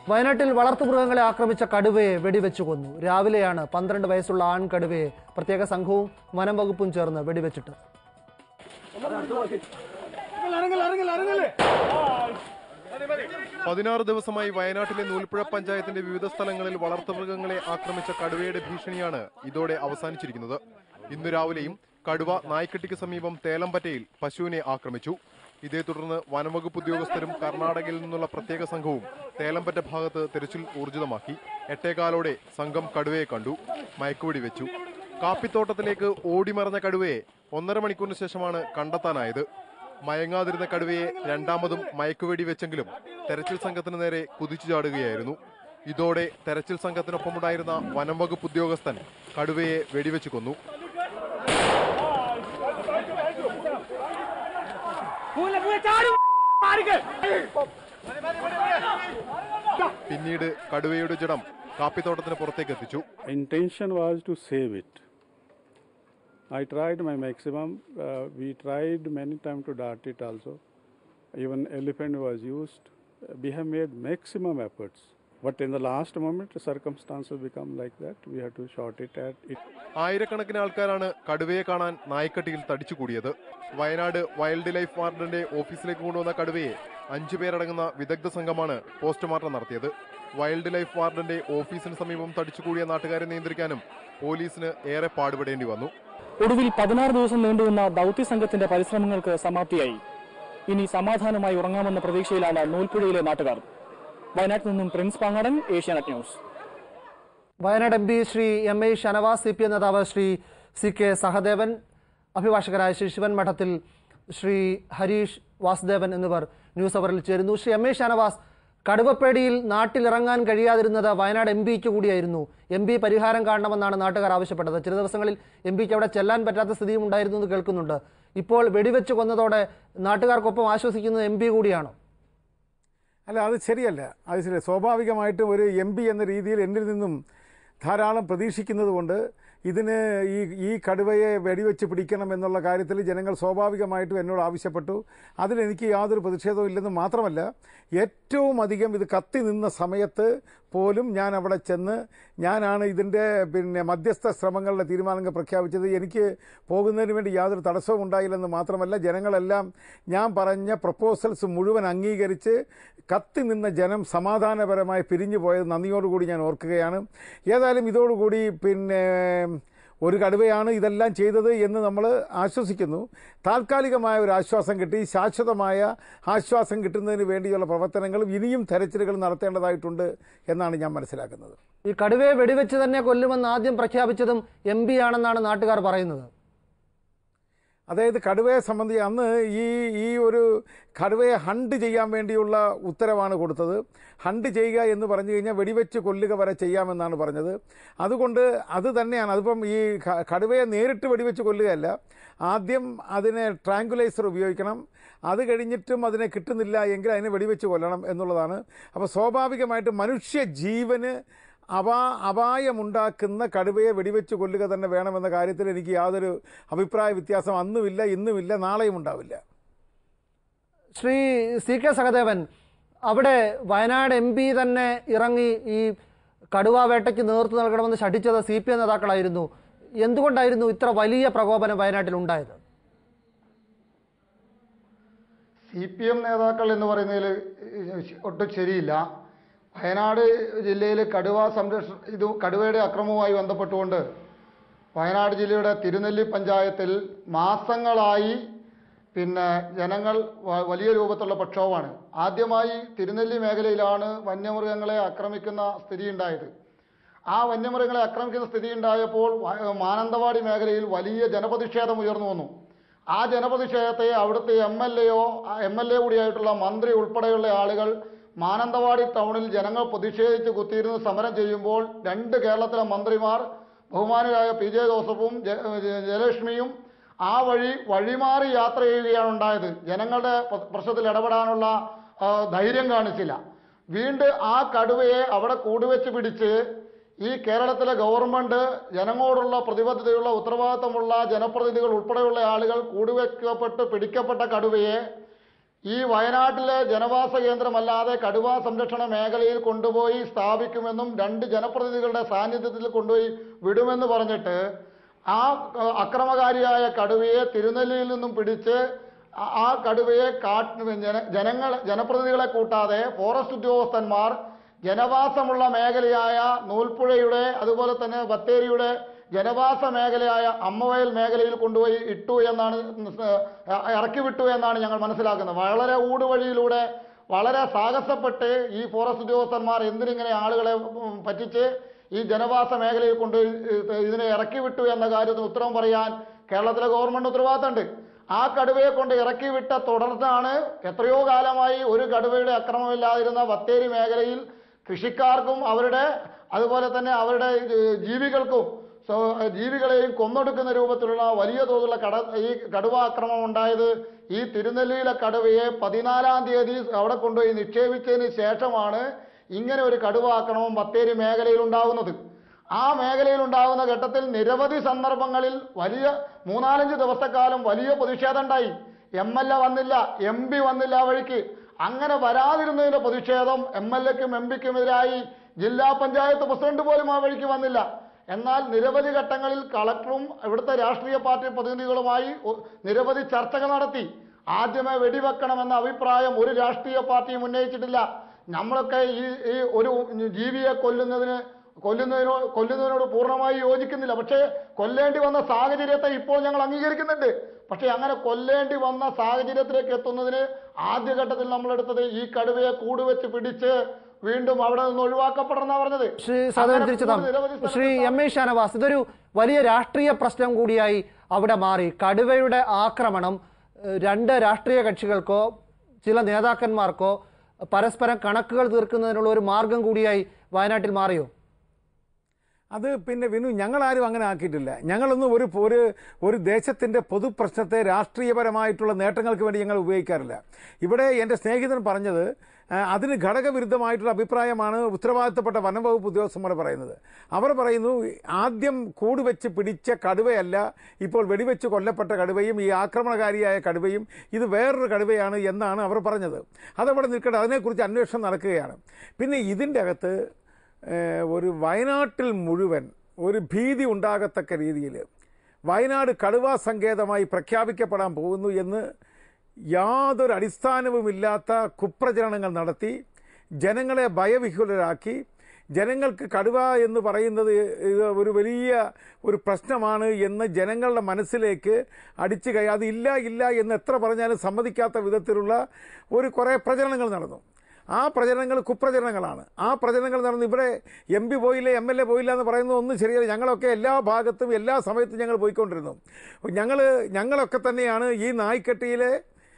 വയനാട്ടിൽ വളർത്തുമൃഗങ്ങളെ ആക്രമിച്ച കടുവയെ വെടിവെച്ചു കൊന്നു രാവിലെയാണ് പന്ത്രണ്ട് വയസ്സുള്ള ആൺ കടുവയെ പ്രത്യേക സംഘവും വനം വകുപ്പും ചേർന്ന് വെടിവെച്ചിട്ട് പതിനാറ് ദിവസമായി വയനാട്ടിലെ നൂൽപ്പുഴ പഞ്ചായത്തിന്റെ വിവിധ സ്ഥലങ്ങളിൽ വളർത്തുമൃഗങ്ങളെ ആക്രമിച്ച കടുവയുടെ ഭീഷണിയാണ് ഇതോടെ അവസാനിച്ചിരിക്കുന്നത് ഇന്നു രാവിലെയും കടുവ നായ്ക്കെട്ടിക്ക് സമീപം തേലമ്പറ്റയിൽ പശുവിനെ ആക്രമിച്ചു ഇതേ തുടർന്ന് വനംവകുപ്പ് ഉദ്യോഗസ്ഥരും കർണാടകയിൽ നിന്നുള്ള പ്രത്യേക സംഘവും തേലമ്പറ്റ ഭാഗത്ത് തെരച്ചിൽ ഊർജിതമാക്കി എട്ടേകാലോടെ സംഘം കടുവയെ കണ്ടു മയക്കുവെടി വെച്ചു കാപ്പിത്തോട്ടത്തിലേക്ക് ഓടിമറഞ്ഞ കടുവയെ ഒന്നര മണിക്കൂറിന് ശേഷമാണ് കണ്ടെത്താനായത് മയങ്ങാതിരുന്ന കടുവയെ രണ്ടാമതും മയക്കുവെടി വെച്ചെങ്കിലും തെരച്ചിൽ സംഘത്തിന് നേരെ കുതിച്ചു ചാടുകയായിരുന്നു ഇതോടെ തെരച്ചിൽ സംഘത്തിനൊപ്പമുണ്ടായിരുന്ന വനം വകുപ്പ് ഉദ്യോഗസ്ഥൻ കടുവയെ വെടിവെച്ച് കൊന്നു പിന്നീട് കടുവയുടെ ജഡം കാപ്പിത്തോട്ടത്തിന് പുറത്തേക്ക് എത്തിച്ചു intention was to save it. I tried my maximum. Uh, we tried many times to dart it also. Even elephant was used. We have made maximum efforts. But in the last moment, circumstances become like that. We have to shot it at it. ആയിരക്കണക്കിന് ആൾക്കാരാണ് കടുവയെ കാണാൻ നായ്ക്കട്ടിയിൽ തടിച്ചുകൂടിയത് Wayanad wildlife വാർഡന്റെ ഓഫീസിലേക്ക് കൊണ്ടുവന്ന കടുവയെ അഞ്ചു പേരടങ്ങുന്ന വിദഗ്ധ സംഘമാണ് പോസ്റ്റ്മോർട്ടം നടത്തിയത് വൈൽഡ് ലൈഫ് വാർഡന്റെ ഓഫീസിന് സമീപം തടിച്ചുകൂടിയ നാട്ടുകാരെ നിയന്ത്രിക്കാനും പോലീസിന് ഏറെ പാടുപെടേണ്ടി വന്നു ഒടുവിൽ പതിനാറ് ദിവസം നീണ്ടുനിന്ന ദൌത്യ സംഘത്തിന്റെ പരിശ്രമങ്ങൾക്ക് സമാപ്തിയായി ഇനി സമാധാനമായി ഉറങ്ങാമെന്ന പ്രതീക്ഷയിലാണ് നൂൽപ്പുഴയിലെ നാട്ടുകാർ വയനാട്ടിൽ നിന്നും Prince Pangadan Asianet news Wayanad M P Shri M I Shanavas C P M നേതാവ് ശ്രീ സി കെ സഹദേവൻ അഭിഭാഷകരായ ശ്രീ ശിവൻ മഠത്തിൽ ശ്രീ ഹരീഷ് വാസുദേവൻ എന്നിവർ ന്യൂസ് അവറിൽ ചേരുന്നു ശ്രീ എം ഐ ഷനവാസ് കടുവപ്പേടിയിൽ നാട്ടിലിറങ്ങാൻ കഴിയാതിരുന്നത് വയനാട് എം പിക്ക് കൂടിയായിരുന്നു എം പി പരിഹാരം കാണണമെന്നാണ് നാട്ടുകാർ ആവശ്യപ്പെട്ടത് ചില ദിവസങ്ങളിൽ എം പിക്ക് അവിടെ ചെല്ലാൻ പറ്റാത്ത സ്ഥിതിയും ഉണ്ടായിരുന്നു എന്ന് കേൾക്കുന്നുണ്ട് ഇപ്പോൾ വെടിവെച്ച് കൊന്നതോടെ നാട്ടുകാർക്കൊപ്പം ആശ്വസിക്കുന്നത് എം പി കൂടിയാണോ അല്ല അത് ശരിയല്ല അത് ശരി സ്വാഭാവികമായിട്ടും ഒരു എം പി എന്ന രീതിയിൽ എന്നിൽ നിന്നും ധാരാളം പ്രതീക്ഷിക്കുന്നത് കൊണ്ട് ഇതിന് ഈ ഈ കടുവയെ വെടിവെച്ച് പിടിക്കണം എന്നുള്ള കാര്യത്തിൽ ജനങ്ങൾ സ്വാഭാവികമായിട്ടും എന്നോട് ആവശ്യപ്പെട്ടു അതിലെനിക്ക് യാതൊരു പ്രതിഷേധവും ഇല്ലെന്ന് മാത്രമല്ല ഏറ്റവും അധികം ഇത് കത്തി നിന്ന സമയത്ത് പോലും ഞാൻ അവിടെ ചെന്ന് ഞാനാണ് ഇതിൻ്റെ പിന്നെ മധ്യസ്ഥ ശ്രമങ്ങളുടെ തീരുമാനങ്ങൾ പ്രഖ്യാപിച്ചത് എനിക്ക് പോകുന്നതിന് വേണ്ടി യാതൊരു തടസ്സവും ഉണ്ടായില്ലെന്ന് മാത്രമല്ല ജനങ്ങളെല്ലാം ഞാൻ പറഞ്ഞ പ്രപ്പോസൽസ് മുഴുവൻ അംഗീകരിച്ച് കത്തി നിന്ന ജനം സമാധാനപരമായി പിരിഞ്ഞു പോയത് നന്ദിയോടുകൂടി ഞാൻ ഓർക്കുകയാണ് ഏതായാലും ഇതോടുകൂടി പിന്നെ ഒരു കടുവയാണ് ഇതെല്ലാം ചെയ്തത് എന്ന് നമ്മൾ ആശ്വസിക്കുന്നു താൽക്കാലികമായ ഒരു ആശ്വാസം കിട്ടി ശാശ്വതമായ ആശ്വാസം കിട്ടുന്നതിന് വേണ്ടിയുള്ള പ്രവർത്തനങ്ങളും ഇനിയും തെരച്ചിലുകൾ നടത്തേണ്ടതായിട്ടുണ്ട് എന്നാണ് ഞാൻ മനസ്സിലാക്കുന്നത് ഈ കടുവയെ വെടിവെച്ച് തന്നെ കൊല്ലുമെന്ന് ആദ്യം പ്രഖ്യാപിച്ചതും എം പി ആണെന്നാണ് നാട്ടുകാർ പറയുന്നത് അതായത് കടുവയെ സംബന്ധിച്ച് അന്ന് ഈ ഈ ഒരു കടുവയെ ഹണ്ട് ചെയ്യാൻ വേണ്ടിയുള്ള ഉത്തരവാണ് കൊടുത്തത് ഹണ്ട് ചെയ്യുക എന്ന് പറഞ്ഞു കഴിഞ്ഞാൽ വെടിവെച്ച് കൊല്ലുക വരെ ചെയ്യാമെന്നാണ് പറഞ്ഞത് അതുകൊണ്ട് അത് തന്നെയാണ് അതിപ്പം ഈ ക- കടുവയെ നേരിട്ട് വെടിവെച്ച് കൊല്ലുകയല്ല ആദ്യം അതിനെ ട്രാങ്കുലൈസർ ഉപയോഗിക്കണം അത് കഴിഞ്ഞിട്ടും അതിനെ കിട്ടുന്നില്ല എങ്കിൽ അതിനെ വെടിവെച്ച് കൊല്ലണം എന്നുള്ളതാണ് അപ്പോൾ സ്വാഭാവികമായിട്ട് മനുഷ്യ ജീവന് അപാ അപായമുണ്ടാക്കുന്ന കടുവയെ വെടിവെച്ച് കൊല്ലുക തന്നെ വേണമെന്ന കാര്യത്തിൽ എനിക്ക് യാതൊരു അഭിപ്രായ വ്യത്യാസം അന്നുമില്ല ഇന്നുമില്ല നാളെയും ഉണ്ടാവില്ല ശ്രീ സി കെ സഹദേവൻ അവിടെ വയനാട് എം പി തന്നെ ഇറങ്ങി ഈ കടുവ വേട്ടയ്ക്ക് നേതൃത്വം നൽകണമെന്ന് ശഠിച്ചത് സി പി എം നേതാക്കളായിരുന്നു എന്തുകൊണ്ടായിരുന്നു ഇത്ര വലിയ പ്രകോപനം വയനാട്ടിൽ ഉണ്ടായത് സി പി എം നേതാക്കൾ എന്ന് പറയുന്നതിൽ ഒട്ടും ശരിയില്ല വയനാട് ജില്ലയിൽ കടുവ സംരക്ഷണ ഇത് കടുവയുടെ അക്രമവുമായി ബന്ധപ്പെട്ടുകൊണ്ട് വയനാട് ജില്ലയുടെ തിരുനെല്ലി പഞ്ചായത്തിൽ മാസങ്ങളായി പിന്നെ ജനങ്ങൾ വ- വലിയ രൂപത്തിലുള്ള പ്രക്ഷോഭമാണ് ആദ്യമായി തിരുനെല്ലി മേഖലയിലാണ് വന്യമൃഗങ്ങളെ ആക്രമിക്കുന്ന സ്ഥിതി ഉണ്ടായത് ആ വന്യമൃഗങ്ങളെ ആക്രമിക്കുന്ന സ്ഥിതി ഉണ്ടായപ്പോൾ വ- മാനന്തവാടി മേഖലയിൽ വലിയ ജനപ്രതിഷേധം ഉയർന്നു വന്നു ആ ജനപ്രതിഷേധത്തെ അവിടുത്തെ എം എൽ എയോ എം എൽ എ കൂടിയായിട്ടുള്ള മന്ത്രി ഉൾപ്പെടെയുള്ള ആളുകൾ മാനന്തവാടി ടൗണിൽ ജനങ്ങൾ പ്രതിഷേധിച്ച് കുത്തിയിരുന്ന് സമരം ചെയ്യുമ്പോൾ രണ്ട് കേരളത്തിലെ മന്ത്രിമാർ ബഹുമാനരായ പി ജെ ജോസഫും ജ- ജ- ജയലക്ഷ്മിയും ആ വഴി വഴിമാറി യാത്ര ചെയ്യുകയാണ് ഉണ്ടായത് ജനങ്ങളുടെ പ്ര- പ്രശ്നത്തിൽ ഇടപെടാനുള്ള ആ, ധൈര്യം കാണിച്ചില്ല വീണ്ടും ആ കടുവയെ അവിടെ കൂടുവെച്ച് പിടിച്ച് ഈ കേരളത്തിലെ ഗവൺമെന്റ് ജനങ്ങളോടുള്ള പ്രതിബദ്ധതയുള്ള ഉത്തരവാദിത്തമുള്ള ജനപ്രതിനിധികൾ ഉൾപ്പെടെയുള്ള ആളുകൾ കൂടുവെക്കപ്പെട്ട് പിടിക്കപ്പെട്ട കടുവയെ ഈ വയനാട്ടിലെ ജനവാസ കേന്ദ്രമല്ലാതെ കടുവാ സംരക്ഷണ മേഖലയിൽ കൊണ്ടുപോയി സ്ഥാപിക്കുമെന്നും രണ്ട് ജനപ്രതിനിധികളുടെ സാന്നിധ്യത്തിൽ കൊണ്ടുപോയി വിടുമെന്ന് പറഞ്ഞിട്ട് ആ അഹ്, അക്രമകാരിയായ കടുവയെ തിരുനെല്ലിയിൽ നിന്നും പിടിച്ച് ആ- ആ കടുവയെ കാട്ട് ജന ജനങ്ങൾ ജനപ്രതിനിധികളെ കൂട്ടാതെ ഫോറസ്റ്റ് ഉദ്യോഗസ്ഥന്മാർ ജനവാസമുള്ള മേഖലയായ നൂൽപ്പുഴയുടെ അതുപോലെ തന്നെ ബത്തേരിയുടെ ജനവാസ മേഖലയായ അമ്മവയൽ മേഖലയിൽ കൊണ്ടുപോയി ഇട്ടു എന്നാണ് സ- ഇറക്കി വിട്ടു എന്നാണ് ഞങ്ങൾ മനസ്സിലാക്കുന്നത് വളരെ ഊടുവഴിയിലൂടെ വളരെ സാഹസപ്പെട്ട് ഈ ഫോറസ്റ്റ് ഉദ്യോഗസ്ഥന്മാർ എന്തിനിങ്ങനെ ആളുകളെ ഉം, പറ്റിച്ച് ഈ ജനവാസ മേഖലയിൽ കൊണ്ടുപോയി ഇത് ഇതിനെ ഇറക്കി വിട്ടു എന്ന കാര്യത്തിന് ഉത്തരം പറയാൻ കേരളത്തിലെ ഗവൺമെന്റ് ഉത്തരവാദിത്തമുണ്ട് ആ കടുവയെ കൊണ്ട് ഇറക്കി വിട്ട തുടർന്നാണ് എത്രയോ കാലമായി ഒരു കടുവയുടെ അക്രമമില്ലാതിരുന്ന ബത്തേരി മേഖലയിൽ കൃഷിക്കാർക്കും അവരുടെ അതുപോലെ തന്നെ അവരുടെ ഏഹ്, ജീവികൾക്കും സോ- ജീവികളെയും കൊന്നൊടുക്കുന്ന രൂപത്തിലുള്ള വലിയ തോതിലുള്ള കട ഈ കടുവ ആക്രമണം ഉണ്ടായത് ഈ തിരുനെല്ലിയിലെ കടുവയെ പതിനാലാം തീയതി അവിടെ കൊണ്ടുപോയി നിക്ഷേപിച്ചതിന് ശേഷമാണ് ഇങ്ങനെ ഒരു കടുവ ആക്രമണം ബത്തേരി മേഖലയിൽ ഉണ്ടാകുന്നത് ആ മേഖലയിൽ ഉണ്ടാകുന്ന ഘട്ടത്തിൽ നിരവധി സന്ദർഭങ്ങളിൽ വലിയ മൂന്നാലഞ്ച് ദിവസക്കാലം വലിയ പ്രതിഷേധം ഉണ്ടായി എം എൽ എ വന്നില്ല എം പി വന്നില്ല ആ വഴിക്ക് അങ്ങനെ വരാതിരുന്നതിന്റെ പ്രതിഷേധം എം എൽ എക്കും എം പിക്കുമെതിരായി ജില്ലാ പഞ്ചായത്ത് പ്രസിഡന്റ് പോലും ആ വഴിക്ക് വന്നില്ല എന്നാൽ നിരവധി ഘട്ടങ്ങളിൽ കളക്ടറും ഇവിടുത്തെ രാഷ്ട്രീയ പാർട്ടി പ്രതിനിധികളുമായി ഒ- നിരവധി ചർച്ചകൾ നടത്തി ആദ്യമേ വെടിവെക്കണമെന്ന അഭിപ്രായം ഒരു രാഷ്ട്രീയ പാർട്ടിയും ഉന്നയിച്ചിട്ടില്ല നമ്മളൊക്കെ ഈ ഈ ഒരു ജീവിയെ കൊല്ലുന്നതിന് കൊല്ലുന്നതിനോ കൊല്ലുന്നതിനോട് പൂർണ്ണമായി യോജിക്കുന്നില്ല പക്ഷേ കൊല്ലേണ്ടി വന്ന സാഹചര്യത്തെ ഇപ്പോൾ ഞങ്ങൾ അംഗീകരിക്കുന്നുണ്ട് പക്ഷേ അങ്ങനെ കൊല്ലേണ്ടി വന്ന സാഹചര്യത്തിലേക്ക് എത്തുന്നതിന് ആദ്യഘട്ടത്തിൽ നമ്മളെടുത്തത് ഈ കടുവയെ കൂടുവെച്ച് പിടിച്ച് വീണ്ടും അവിടെ നിന്ന് ഒഴിവാക്കപ്പെടണമെന്നാ പറഞ്ഞത് ശ്രീ സദൻ അങ്ങനെ തിരിച്ചെത്താം കൂടി നിരവധി സ്ഥലത്ത് ശ്രീ എം എ ഷാനവാസ് ഇതൊരു വലിയ രാഷ്ട്രീയ പ്രശ്നം കൂടിയായി അവിടെ മാറി കടുവയുടെ ആക്രമണം ഏഹ്, രണ്ട് രാഷ്ട്രീയ കക്ഷികൾക്കോ ചില നേതാക്കന്മാർക്കോ പരസ്പരം കണക്കുകൾ തീർക്കുന്നതിനുള്ള ഒരു മാർഗം കൂടിയായി വയനാട്ടിൽ മാറിയോ അത് പിന്നെ വിനു ഞങ്ങളാരും അങ്ങനെ ആക്കിയിട്ടില്ല ഞങ്ങളൊന്നും ഒരു ഒരു ഒരു ദേശത്തിൻ്റെ പൊതുപ്രശ്നത്തെ രാഷ്ട്രീയപരമായിട്ടുള്ള നേട്ടങ്ങൾക്ക് വേണ്ടി ഞങ്ങൾ ഉപയോഗിക്കാറില്ല ഇവിടെ എൻ്റെ സ്നേഹിതൻ പറഞ്ഞത് ആ, അതിന് ഘടകവിരുദ്ധമായിട്ടുള്ള അഭിപ്രായമാണ് ഉത്തരവാദിത്തപ്പെട്ട വനം വകുപ്പ് ഉദ്യോഗസ്ഥന്മാർ പറയുന്നത് അവർ പറയുന്നു ആദ്യം കൂട് വെച്ച് പിടിച്ച കടുവയല്ല ഇപ്പോൾ വെടിവെച്ച് കൊല്ലപ്പെട്ട കടുവയും ഈ ആക്രമണകാരിയായ കടുവയും ഇത് വേറൊരു കടുവയാണ് എന്നാണ് അവർ പറഞ്ഞത് അതവിടെ നിൽക്കട്ടെ അതിനെക്കുറിച്ച് അന്വേഷണം നടക്കുകയാണ് പിന്നെ ഇതിൻ്റെ അകത്ത് ഏഹ്, ഒരു വയനാട്ടിൽ മുഴുവൻ ഒരു ഭീതി ഉണ്ടാകത്തക്ക രീതിയിൽ വയനാട് കടുവാ സങ്കേതമായി പ്രഖ്യാപിക്കപ്പെടാൻ പോകുന്നു എന്ന് യാതൊരു അടിസ്ഥാനവുമില്ലാത്ത കുപ്രചരണങ്ങൾ നടത്തി ജനങ്ങളെ ഭയവിഹുലരാക്കി ജനങ്ങൾക്ക് കടുവ എന്ന് പറയുന്നത് ഇത് ഒരു വലിയ ഒരു പ്രശ്നമാണ് എന്ന് ജനങ്ങളുടെ മനസ്സിലേക്ക് അടിച്ചു കൈ അത് ഇല്ല ഇല്ല എന്ന് എത്ര പറഞ്ഞാലും സമ്മതിക്കാത്ത വിധത്തിലുള്ള ഒരു കുറേ പ്രചരണങ്ങൾ നടന്നു ആ പ്രചരണങ്ങൾ കുപ്രചരണങ്ങളാണ് ആ പ്രചരണങ്ങൾ നടന്ന് ഇവിടെ എം പി പോയില്ല എം എൽ എ പോയില്ല എന്ന് പറയുന്നത് ഒന്നും ശരിയല്ല ഞങ്ങളൊക്കെ എല്ലാ ഭാഗത്തും എല്ലാ സമയത്തും ഞങ്ങൾ പോയിക്കൊണ്ടിരുന്നു ഞങ്ങൾ ഞങ്ങളൊക്കെ തന്നെയാണ് ഈ നായ്ക്കട്ടിയിലെ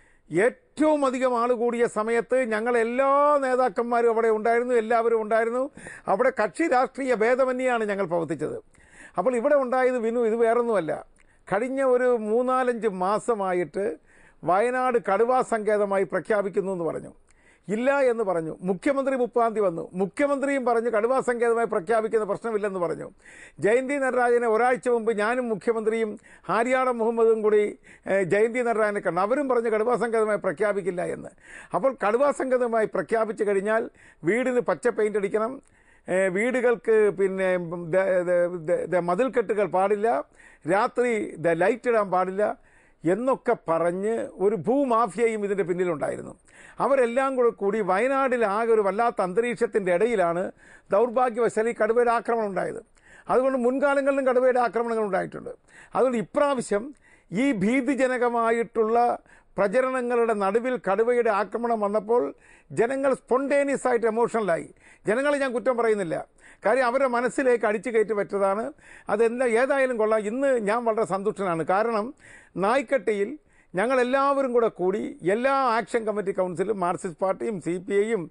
ഏറ്റവും അധികം ആൾ കൂടിയ സമയത്ത് ഞങ്ങൾ എല്ലാ നേതാക്കന്മാരും അവിടെ ഉണ്ടായിരുന്നു എല്ലാവരും ഉണ്ടായിരുന്നു അവിടെ കക്ഷി രാഷ്ട്രീയ ഭേദമന്യാണ് ഞങ്ങൾ പ്രവർത്തിച്ചത് അപ്പോൾ ഇവിടെ ഉണ്ടായത് വിനു ഇത് വേറൊന്നുമല്ല കഴിഞ്ഞ ഒരു മൂന്നാലഞ്ച് മാസമായിട്ട് വയനാട് കടുവാ സങ്കേതമായി പ്രഖ്യാപിക്കുന്നു എന്ന് പറഞ്ഞു ഇല്ല എന്ന് പറഞ്ഞു മുഖ്യമന്ത്രി മുപ്പാം തീയതി വന്നു മുഖ്യമന്ത്രിയും പറഞ്ഞു കടുവാ സങ്കേതമായി പ്രഖ്യാപിക്കുന്ന പ്രശ്നമില്ലെന്ന് പറഞ്ഞു ജയന്തി നടരാജനെ ഒരാഴ്ച മുമ്പ് ഞാനും മുഖ്യമന്ത്രിയും ഹാരിയാടൻ മുഹമ്മദും കൂടി ഏഹ്, ജയന്തി നടരാജനെ കണ്ടു അവരും പറഞ്ഞു കടുവാ സങ്കേതമായി പ്രഖ്യാപിക്കില്ല എന്ന് അപ്പോൾ കടുവാ സങ്കേതമായി പ്രഖ്യാപിച്ചു കഴിഞ്ഞാൽ വീടിന് പച്ച പെയിന്റ് അടിക്കണം ഏഹ്, വീടുകൾക്ക് പിന്നെ ദ- ദ- ദ- ദ- മതിൽക്കെട്ടുകൾ പാടില്ല രാത്രി ദ ലൈറ്റ് ഇടാൻ പാടില്ല എന്നൊക്കെ പറഞ്ഞ് ഒരു ഭൂമാഫിയയും ഇതിൻ്റെ പിന്നിലുണ്ടായിരുന്നു അവരെല്ലാം കൂടെ കൂടി വയനാടിൽ ആകെ ഒരു വല്ലാത്ത അന്തരീക്ഷത്തിൻ്റെ ഇടയിലാണ് ദൗർഭാഗ്യവശാൽ ഈ കടുവയുടെ ആക്രമണം ഉണ്ടായത് അതുകൊണ്ട് മുൻകാലങ്ങളിലും കടുവയുടെ ആക്രമണങ്ങൾ ഉണ്ടായിട്ടുണ്ട് അതുകൊണ്ട് ഇപ്രാവശ്യം ഈ ഭീതിജനകമായിട്ടുള്ള പ്രചരണങ്ങളുടെ നടുവിൽ കടുവയുടെ ആക്രമണം വന്നപ്പോൾ ജനങ്ങൾ സ്പോണ്ടേനിയസ് ആയിട്ട് എമോഷണലായി ജനങ്ങളെ ഞാൻ കുറ്റം പറയുന്നില്ല കാര്യം അവരുടെ മനസ്സിലേക്ക് അടിച്ചു കയറ്റി പറ്റതാണ് അതെന്താ ഏതായാലും കൊള്ളാം ഇന്ന് ഞാൻ വളരെ സന്തുഷ്ടനാണ് കാരണം നായ്ക്കട്ടിയിൽ ഞങ്ങളെല്ലാവരും കൂടെ കൂടി എല്ലാ ആക്ഷൻ കമ്മിറ്റി കൗൺസിലും മാർക്സിസ്റ്റ് പാർട്ടിയും സി പി ഐയും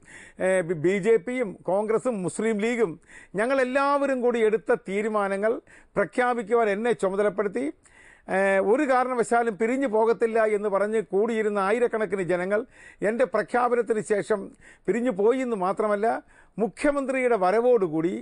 ബി ജെ പിയും കോൺഗ്രസും മുസ്ലിം ലീഗും ഞങ്ങളെല്ലാവരും കൂടി എടുത്ത തീരുമാനങ്ങൾ പ്രഖ്യാപിക്കുവാൻ എന്നെ ചുമതലപ്പെടുത്തി ഏഹ് ഒരു കാരണവശാലും പിരിഞ്ഞു പോകത്തില്ല എന്ന് പറഞ്ഞ് കൂടിയിരുന്ന ആയിരക്കണക്കിന് ജനങ്ങൾ എൻ്റെ പ്രഖ്യാപനത്തിന് ശേഷം പിരിഞ്ഞു പോയി എന്ന് മാത്രമല്ല മുഖ്യമന്ത്രിയുടെ വരവോടുകൂടി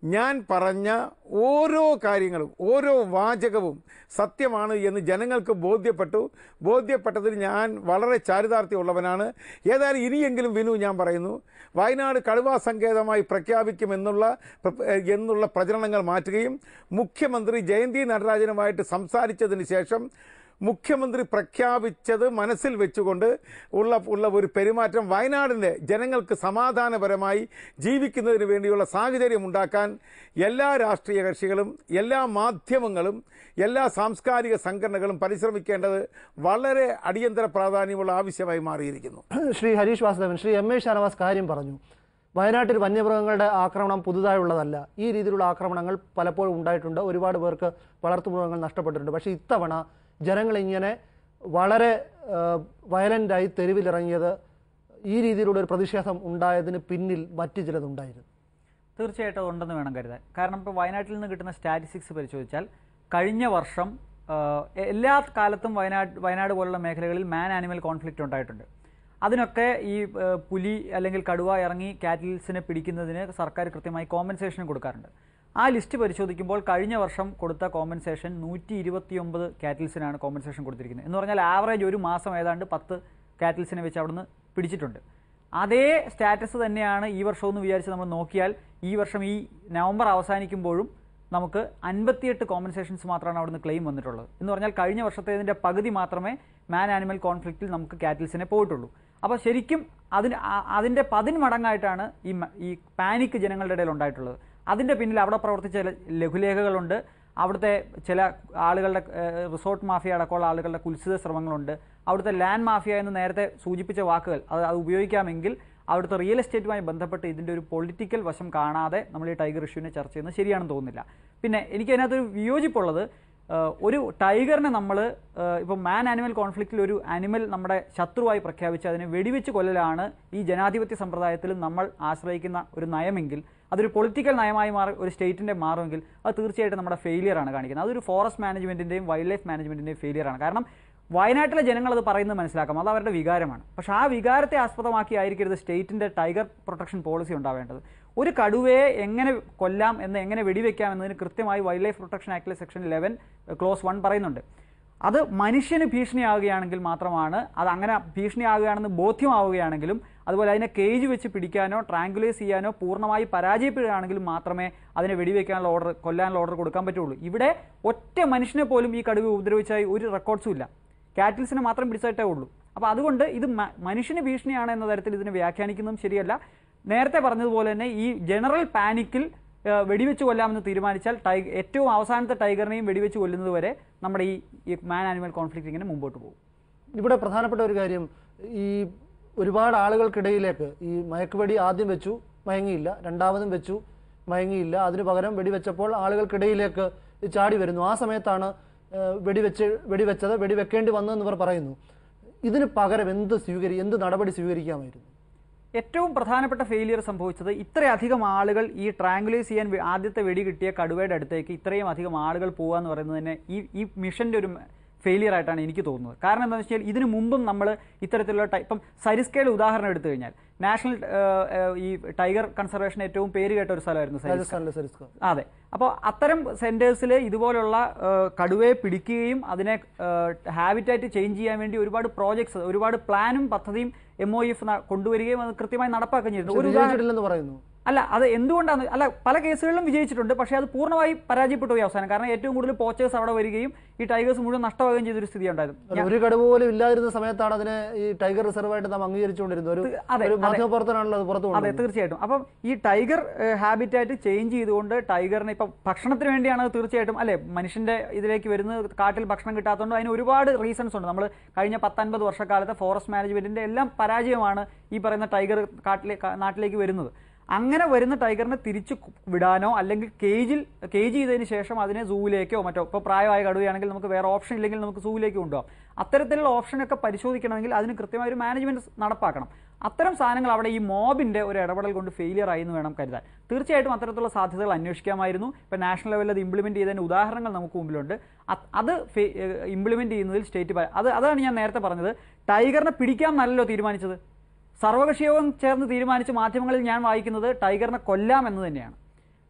ഞാൻ പറഞ്ഞ ഓരോ കാര്യങ്ങളും ഓരോ വാചകവും സത്യമാണ് എന്ന് ജനങ്ങൾക്ക് ബോധ്യപ്പെട്ടു ബോധ്യപ്പെട്ടതിൽ ഞാൻ വളരെ ചാരിതാർത്ഥ്യമുള്ളവനാണ് ഏതായാലും ഇനിയെങ്കിലും വിനു ഞാൻ പറയുന്നു വയനാട് കടുവാ സങ്കേതമായി പ്രഖ്യാപിക്കുമെന്നുള്ള പ്ര- എന്നുള്ള പ്രചരണങ്ങൾ മാറ്റുകയും മുഖ്യമന്ത്രി ജയന്തി നടരാജനുമായിട്ട് സംസാരിച്ചതിന് ശേഷം മുഖ്യമന്ത്രി പ്രഖ്യാപിച്ചത് മനസ്സിൽ വെച്ചുകൊണ്ട് ഉള്ള ഉള്ള ഒരു പെരുമാറ്റം വയനാടിൻ്റെ ജനങ്ങൾക്ക് സമാധാനപരമായി ജീവിക്കുന്നതിന് വേണ്ടിയുള്ള സാഹചര്യം ഉണ്ടാക്കാൻ എല്ലാ രാഷ്ട്രീയ കക്ഷികളും എല്ലാ മാധ്യമങ്ങളും എല്ലാ സാംസ്കാരിക സംഘടനകളും പരിശ്രമിക്കേണ്ടത് വളരെ അടിയന്തര പ്രാധാന്യമുള്ള ആവശ്യമായി മാറിയിരിക്കുന്നു ശ്രീ ഹരീഷ് വാസുദേവൻ ശ്രീ എം എ ഷാനവാസ് കാര്യം പറഞ്ഞു വയനാട്ടിൽ വന്യമൃഗങ്ങളുടെ ആക്രമണം പുതുതായുള്ളതല്ല ഈ രീതിയിലുള്ള ആക്രമണങ്ങൾ പലപ്പോഴും ഉണ്ടായിട്ടുണ്ട് ഒരുപാട് പേർക്ക് വളർത്തുമൃഗങ്ങൾ നഷ്ടപ്പെട്ടിട്ടുണ്ട് പക്ഷേ ഇത്തവണ ജനങ്ങൾ ഇങ്ങനെ വളരെ വയലൻ്റായി തെരുവിലിറങ്ങിയത് ഈ രീതിയിലുള്ള ഒരു പ്രതിഷേധം ഉണ്ടായതിന് പിന്നിൽ മറ്റു ചിലതുണ്ടായിരുന്നു തീർച്ചയായിട്ടും ഉണ്ടെന്ന് വേണം കരുതാൻ കാരണം ഇപ്പോൾ വയനാട്ടിൽ നിന്ന് കിട്ടുന്ന സ്റ്റാറ്റിസ്റ്റിക്സ് പരിശോധിച്ചാൽ കഴിഞ്ഞ വർഷം ആ, എല്ലാ കാലത്തും വയനാട് വയനാട് പോലുള്ള മേഖലകളിൽ മാൻ ആനിമൽ കോൺഫ്ലിക്റ്റ് ഉണ്ടായിട്ടുണ്ട് അതിനൊക്കെ ഈ ആ, പുലി അല്ലെങ്കിൽ കടുവ ഇറങ്ങി കാറ്റിൽസിനെ പിടിക്കുന്നതിന് സർക്കാർ കൃത്യമായി കോമ്പൻസേഷൻ കൊടുക്കാറുണ്ട് ആ ലിസ്റ്റ് പരിശോധിക്കുമ്പോൾ കഴിഞ്ഞ വർഷം കൊടുത്ത കോമ്പൻസേഷൻ നൂറ്റി ഇരുപത്തിയൊമ്പത് കാറ്റിൽസിനാണ് കോമ്പൻസേഷൻ കൊടുത്തിരിക്കുന്നത് എന്ന് പറഞ്ഞാൽ ആവറേജ് ഒരു മാസം ഏതാണ്ട് പത്ത് കാറ്റിൽസിനെ വെച്ച് അവിടുന്ന് പിടിച്ചിട്ടുണ്ട് അതേ സ്റ്റാറ്റസ് തന്നെയാണ് ഈ വർഷം എന്ന് വിചാരിച്ച് നമ്മൾ നോക്കിയാൽ ഈ വർഷം ഈ നവംബർ അവസാനിക്കുമ്പോഴും നമുക്ക് അൻപത്തിയെട്ട് കോമ്പൻസേഷൻസ് മാത്രമാണ് അവിടുന്ന് ക്ലെയിം വന്നിട്ടുള്ളത് എന്ന് പറഞ്ഞാൽ കഴിഞ്ഞ വർഷത്തേതിൻ്റെ പകുതി മാത്രമേ മാൻ ആനിമൽ കോൺഫ്ലിക്റ്റിൽ നമുക്ക് കാറ്റിൽസിനെ പോയിട്ടുള്ളൂ അപ്പോൾ ശരിക്കും അതിന് ആ- അതിൻ്റെ പതിന് മടങ്ങായിട്ടാണ് ഈ മ- ഈ പാനിക് ജനങ്ങളുടെ ഇടയിൽ ഉണ്ടായിട്ടുള്ളത് അതിൻ്റെ പിന്നിൽ അവിടെ പ്രവർത്തിച്ച ചില ലഘുലേഖകളുണ്ട് അവിടുത്തെ ചില ആളുകളുടെ ഏഹ്, റിസോർട്ട് മാഫിയ അടക്കമുള്ള ആളുകളുടെ കുൽസിത ശ്രമങ്ങളുണ്ട് അവിടുത്തെ ലാൻഡ് മാഫിയ എന്ന് നേരത്തെ സൂചിപ്പിച്ച വാക്കുകൾ അത് അത് ഉപയോഗിക്കാമെങ്കിൽ അവിടുത്തെ റിയൽ എസ്റ്റേറ്റുമായി ബന്ധപ്പെട്ട് ഇതിൻ്റെ ഒരു പൊളിറ്റിക്കൽ വശം കാണാതെ നമ്മൾ ഈ ടൈഗർ ഇഷ്യൂവിനെ ചർച്ച ചെയ്യുന്നത് ശരിയാണെന്ന് തോന്നുന്നില്ല പിന്നെ എനിക്ക് അതിനകത്തൊരു വിയോജിപ്പുള്ളത് ഏഹ്, ഒരു ടൈഗറിനെ നമ്മൾ ഇപ്പം മാൻ ആനിമൽ കോൺഫ്ലിക്റ്റിൽ ഒരു ആനിമൽ നമ്മുടെ ശത്രുവായി പ്രഖ്യാപിച്ച് അതിനെ വെടിവെച്ച് കൊല്ലലാണ് ഈ ജനാധിപത്യ സമ്പ്രദായത്തിലും നമ്മൾ ആശ്രയിക്കുന്ന ഒരു നയമെങ്കിൽ അതൊരു പൊളിറ്റിക്കൽ നയമായി മാറി ഒരു സ്റ്റേറ്റിൻ്റെ മാറുമെങ്കിൽ അത് തീർച്ചയായിട്ടും നമ്മുടെ ഫെയിലിയർ ആണ് കാണിക്കുന്നത് അതൊരു ഫോറസ്റ്റ് മാനേജ്മെൻറ്റിൻ്റെയും വൈൽഡ് ലൈഫ് മാനേജ്മെൻറ്റിൻ്റെയും ഫെയിലിയർ ആണ് കാരണം വയനാട്ടിലെ ജനങ്ങൾ അത് പറയുന്നത് മനസ്സിലാക്കാം അത് അവരുടെ വികാരമാണ് പക്ഷേ ആ വികാരത്തെ ആസ്പദമാക്കി ആയിരിക്കരുത് സ്റ്റേറ്റിൻ്റെ ടൈഗർ പ്രൊട്ടക്ഷൻ പോളിസി ഉണ്ടാവേണ്ടത് ഒരു കടുവയെ എങ്ങനെ കൊല്ലാം എന്ന് എങ്ങനെ വെടിവെക്കാം എന്നതിന് കൃത്യമായി വൈൽഡ് ലൈഫ് പ്രൊട്ടക്ഷൻ ആക്ടിലെ സെക്ഷൻ ലെവൻ ക്ലോസ് വൺ പറയുന്നുണ്ട് അത് മനുഷ്യന് ഭീഷണിയാവുകയാണെങ്കിൽ മാത്രമാണ് അത് അങ്ങനെ ഭീഷണിയാവുകയാണെന്ന് ബോധ്യമാവുകയാണെങ്കിലും അതുപോലെ അതിനെ കേജ് വെച്ച് പിടിക്കാനോ ട്രാങ്കുലൈസ് ചെയ്യാനോ പൂർണ്ണമായി പരാജയപ്പെടുകയാണെങ്കിലും മാത്രമേ അതിനെ വെടിവെക്കാനുള്ള ഓർഡർ കൊല്ലാനുള്ള ഓർഡർ കൊടുക്കാൻ പറ്റുള്ളൂ ഇവിടെ ഒറ്റ മനുഷ്യനെ പോലും ഈ കടുവ ഉപദ്രവിച്ചായി ഒരു റെക്കോർഡ്സും ഇല്ല കാറ്റിൽസിനെ മാത്രം പിടിച്ചിട്ടേ ഉള്ളൂ അപ്പോൾ അതുകൊണ്ട് ഇത് മ- മനുഷ്യന് ഭീഷണിയാണ് എന്ന തരത്തിൽ ഇതിനെ വ്യാഖ്യാനിക്കുന്നതും ശരിയല്ല നേരത്തെ പറഞ്ഞതുപോലെ തന്നെ ഈ ജനറൽ പാനിക്കിൽ ഏഹ്, വെടിവെച്ച് കൊല്ലാമെന്ന് തീരുമാനിച്ചാൽ ടൈഗർ ഏറ്റവും അവസാനത്തെ ടൈഗറിനെയും വെടിവെച്ച് കൊല്ലുന്നത് വരെ നമ്മുടെ ഈ ഈ മാൻ ആനിമൽ കോൺഫ്ലിക്റ്റ് ഇങ്ങനെ മുമ്പോട്ട് പോകും ഇവിടെ പ്രധാനപ്പെട്ട ഒരു കാര്യം ഈ ഒരുപാട് ആളുകൾക്കിടയിലേക്ക് ഈ മയക്കുവെടി ആദ്യം വെച്ചു മയങ്ങിയില്ല രണ്ടാമതും വെച്ചു മയങ്ങിയില്ല അതിനു പകരം വെടിവെച്ചപ്പോൾ ആളുകൾക്കിടയിലേക്ക് ചാടി വരുന്നു ആ സമയത്താണ് ഏഹ്, വെടിവെച്ച് വെടിവെച്ചത് വെടിവെക്കേണ്ടി വന്നു എന്നിവർ പറയുന്നു ഇതിന് പകരം എന്ത് സ്വീകരി എന്ത് നടപടി സ്വീകരിക്കാമായിരുന്നു ഏറ്റവും പ്രധാനപ്പെട്ട ഫെയിലിയർ സംഭവിച്ചത് ഇത്രയധികം ആളുകൾ ഈ ട്രാങ്കുലൈസ് ചെയ്യാൻ വേ- ആദ്യത്തെ വെടി കിട്ടിയ കടുവയുടെ അടുത്തേക്ക് ഇത്രയും അധികം ആളുകൾ പോവുക എന്ന് പറയുന്നത് തന്നെ ഈ ഈ മിഷന്റെ ഒരു ഫെയിലിയർ ആയിട്ടാണ് എനിക്ക് തോന്നുന്നത് കാരണം എന്താണെന്ന് വെച്ചാൽ ഇതിനു മുമ്പും നമ്മൾ ഇത്തരത്തിലുള്ള ടൈ- ഇപ്പം സരിസ്കയുടെ ഉദാഹരണം എടുത്തു കഴിഞ്ഞാൽ നാഷണൽ ഏഹ്, ഏഹ്, ഈ ടൈഗർ കൺസർവേഷൻ ഏറ്റവും പേര് കേട്ട ഒരു സ്ഥലമായിരുന്നു സരിസ്ക രാജസ്ഥാനിലെ സരിസ്ക അതെ അപ്പോൾ അത്തരം സെന്റേഴ്സിൽ ഇതുപോലുള്ള ഏഹ്, കടുവയെ പിടിക്കുകയും അതിനെ ഹാബിറ്റായിട്ട് ചേഞ്ച് ചെയ്യാൻ വേണ്ടി ഒരുപാട് പ്രോജക്ട്സ് ഒരുപാട് പ്ലാനും പദ്ധതിയും എം ഒ എഫ് കൊണ്ടുവരികയും അത് കൃത്യമായി നടപ്പാക്കുകയും ചെയ്തിട്ടുണ്ട് ഒരു ഉദാഹരണം വിജയിച്ചിട്ടില്ലെന്ന് പറയുന്നു അല്ല അത് എന്തുകൊണ്ടാണ് അല്ല പല കേസുകളിലും വിജയിച്ചിട്ടുണ്ട് പക്ഷേ അത് പൂർണ്ണമായി പരാജയപ്പെട്ടു പോയി അവസാനം കാരണം ഏറ്റവും കൂടുതൽ പോച്ചേഴ്സ് അവിടെ വരികയും ഈ ടൈഗേഴ്സ് മുഴുവൻ നഷ്ടമാവുകയും ചെയ്തൊരു സ്ഥിതി ഉണ്ടായിരുന്നു അല്ല, ഒരു കടുവ പോലും ഇല്ലാതിരുന്ന സമയത്താണ് അതിനെ ഈ ടൈഗർ റിസർവായിട്ട് നാം അംഗീകരിച്ചുകൊണ്ടിരുന്നത് ഒരു അതെ, ഒരു അതെ. മാധ്യമപ്രവർത്തനാണല്ലോ അത് പുറത്തു അതെ കൊണ്ടുവന്നത് തീർച്ചയായിട്ടും അപ്പം ഈ ടൈഗർ ഹാബിറ്റായിട്ട് ചേഞ്ച് ചെയ്തുകൊണ്ട് ടൈഗറിനെ ഇപ്പം ഭക്ഷണത്തിന് വേണ്ടിയാണ് അത് തീർച്ചയായിട്ടും അല്ലെ മനുഷ്യന്റെ ഇതിലേക്ക് വരുന്നത് കാട്ടിൽ ഭക്ഷണം കിട്ടാത്തതുകൊണ്ട് അതിന് ഒരുപാട് റീസൺസ് ഉണ്ട് നമ്മൾ കഴിഞ്ഞ പത്തൊൻപത് വർഷക്കാലത്തെ ഫോറസ്റ്റ് മാനേജ്മെന്റിന്റെ എല്ലാം പരാജയമാണ് ഈ പറയുന്ന ടൈഗർ കാട്ടിലെ കാ- നാട്ടിലേക്ക് വരുന്നത് അങ്ങനെ വരുന്ന ടൈഗറിനെ തിരിച്ചു കു- വിടാനോ അല്ലെങ്കിൽ കേജിൽ കേജ് ചെയ്തതിന് ശേഷം അതിനെ സൂവിലേക്കോ മറ്റോ ഇപ്പോൾ പ്രായമായ കടുവയാണെങ്കിൽ നമുക്ക് വേറെ ഓപ്ഷൻ ഇല്ലെങ്കിൽ നമുക്ക് സൂവിലേക്ക് കൊണ്ടുപോകാം അത്തരത്തിലുള്ള ഓപ്ഷനൊക്കെ പരിശോധിക്കണമെങ്കിൽ അതിന് കൃത്യമായ ഒരു മാനേജ്മെന്റ് നടപ്പാക്കണം അത്തരം സാധനങ്ങൾ അവിടെ ഈ മോബിന്റെ ഒരു ഇടപെടൽ കൊണ്ട് ഫെയിലിയർ ആയി എന്ന് വേണം കരുതാൻ തീർച്ചയായിട്ടും അത്തരത്തിലുള്ള സാധ്യതകൾ അന്വേഷിക്കാമായിരുന്നു ഇപ്പം നാഷണൽ ലെവലിൽ അത് ഇംപ്ലിമെന്റ് ചെയ്തതിന് ഉദാഹരണങ്ങൾ നമുക്ക് മുമ്പിലുണ്ട് അത് അത് ഇംപ്ലിമെന്റ് ചെയ്യുന്നതിൽ സ്റ്റേറ്റ് അത് അതാണ് ഞാൻ നേരത്തെ പറഞ്ഞത് ടൈഗറിനെ പിടിക്കാൻ നല്ലല്ലോ തീരുമാനിച്ചത് സർവകക്ഷി യോഗം ചേർന്ന് തീരുമാനിച്ച് മാധ്യമങ്ങളിൽ ഞാൻ വായിക്കുന്നത് ടൈഗറിനെ കൊല്ലാം എന്ന് തന്നെയാണ്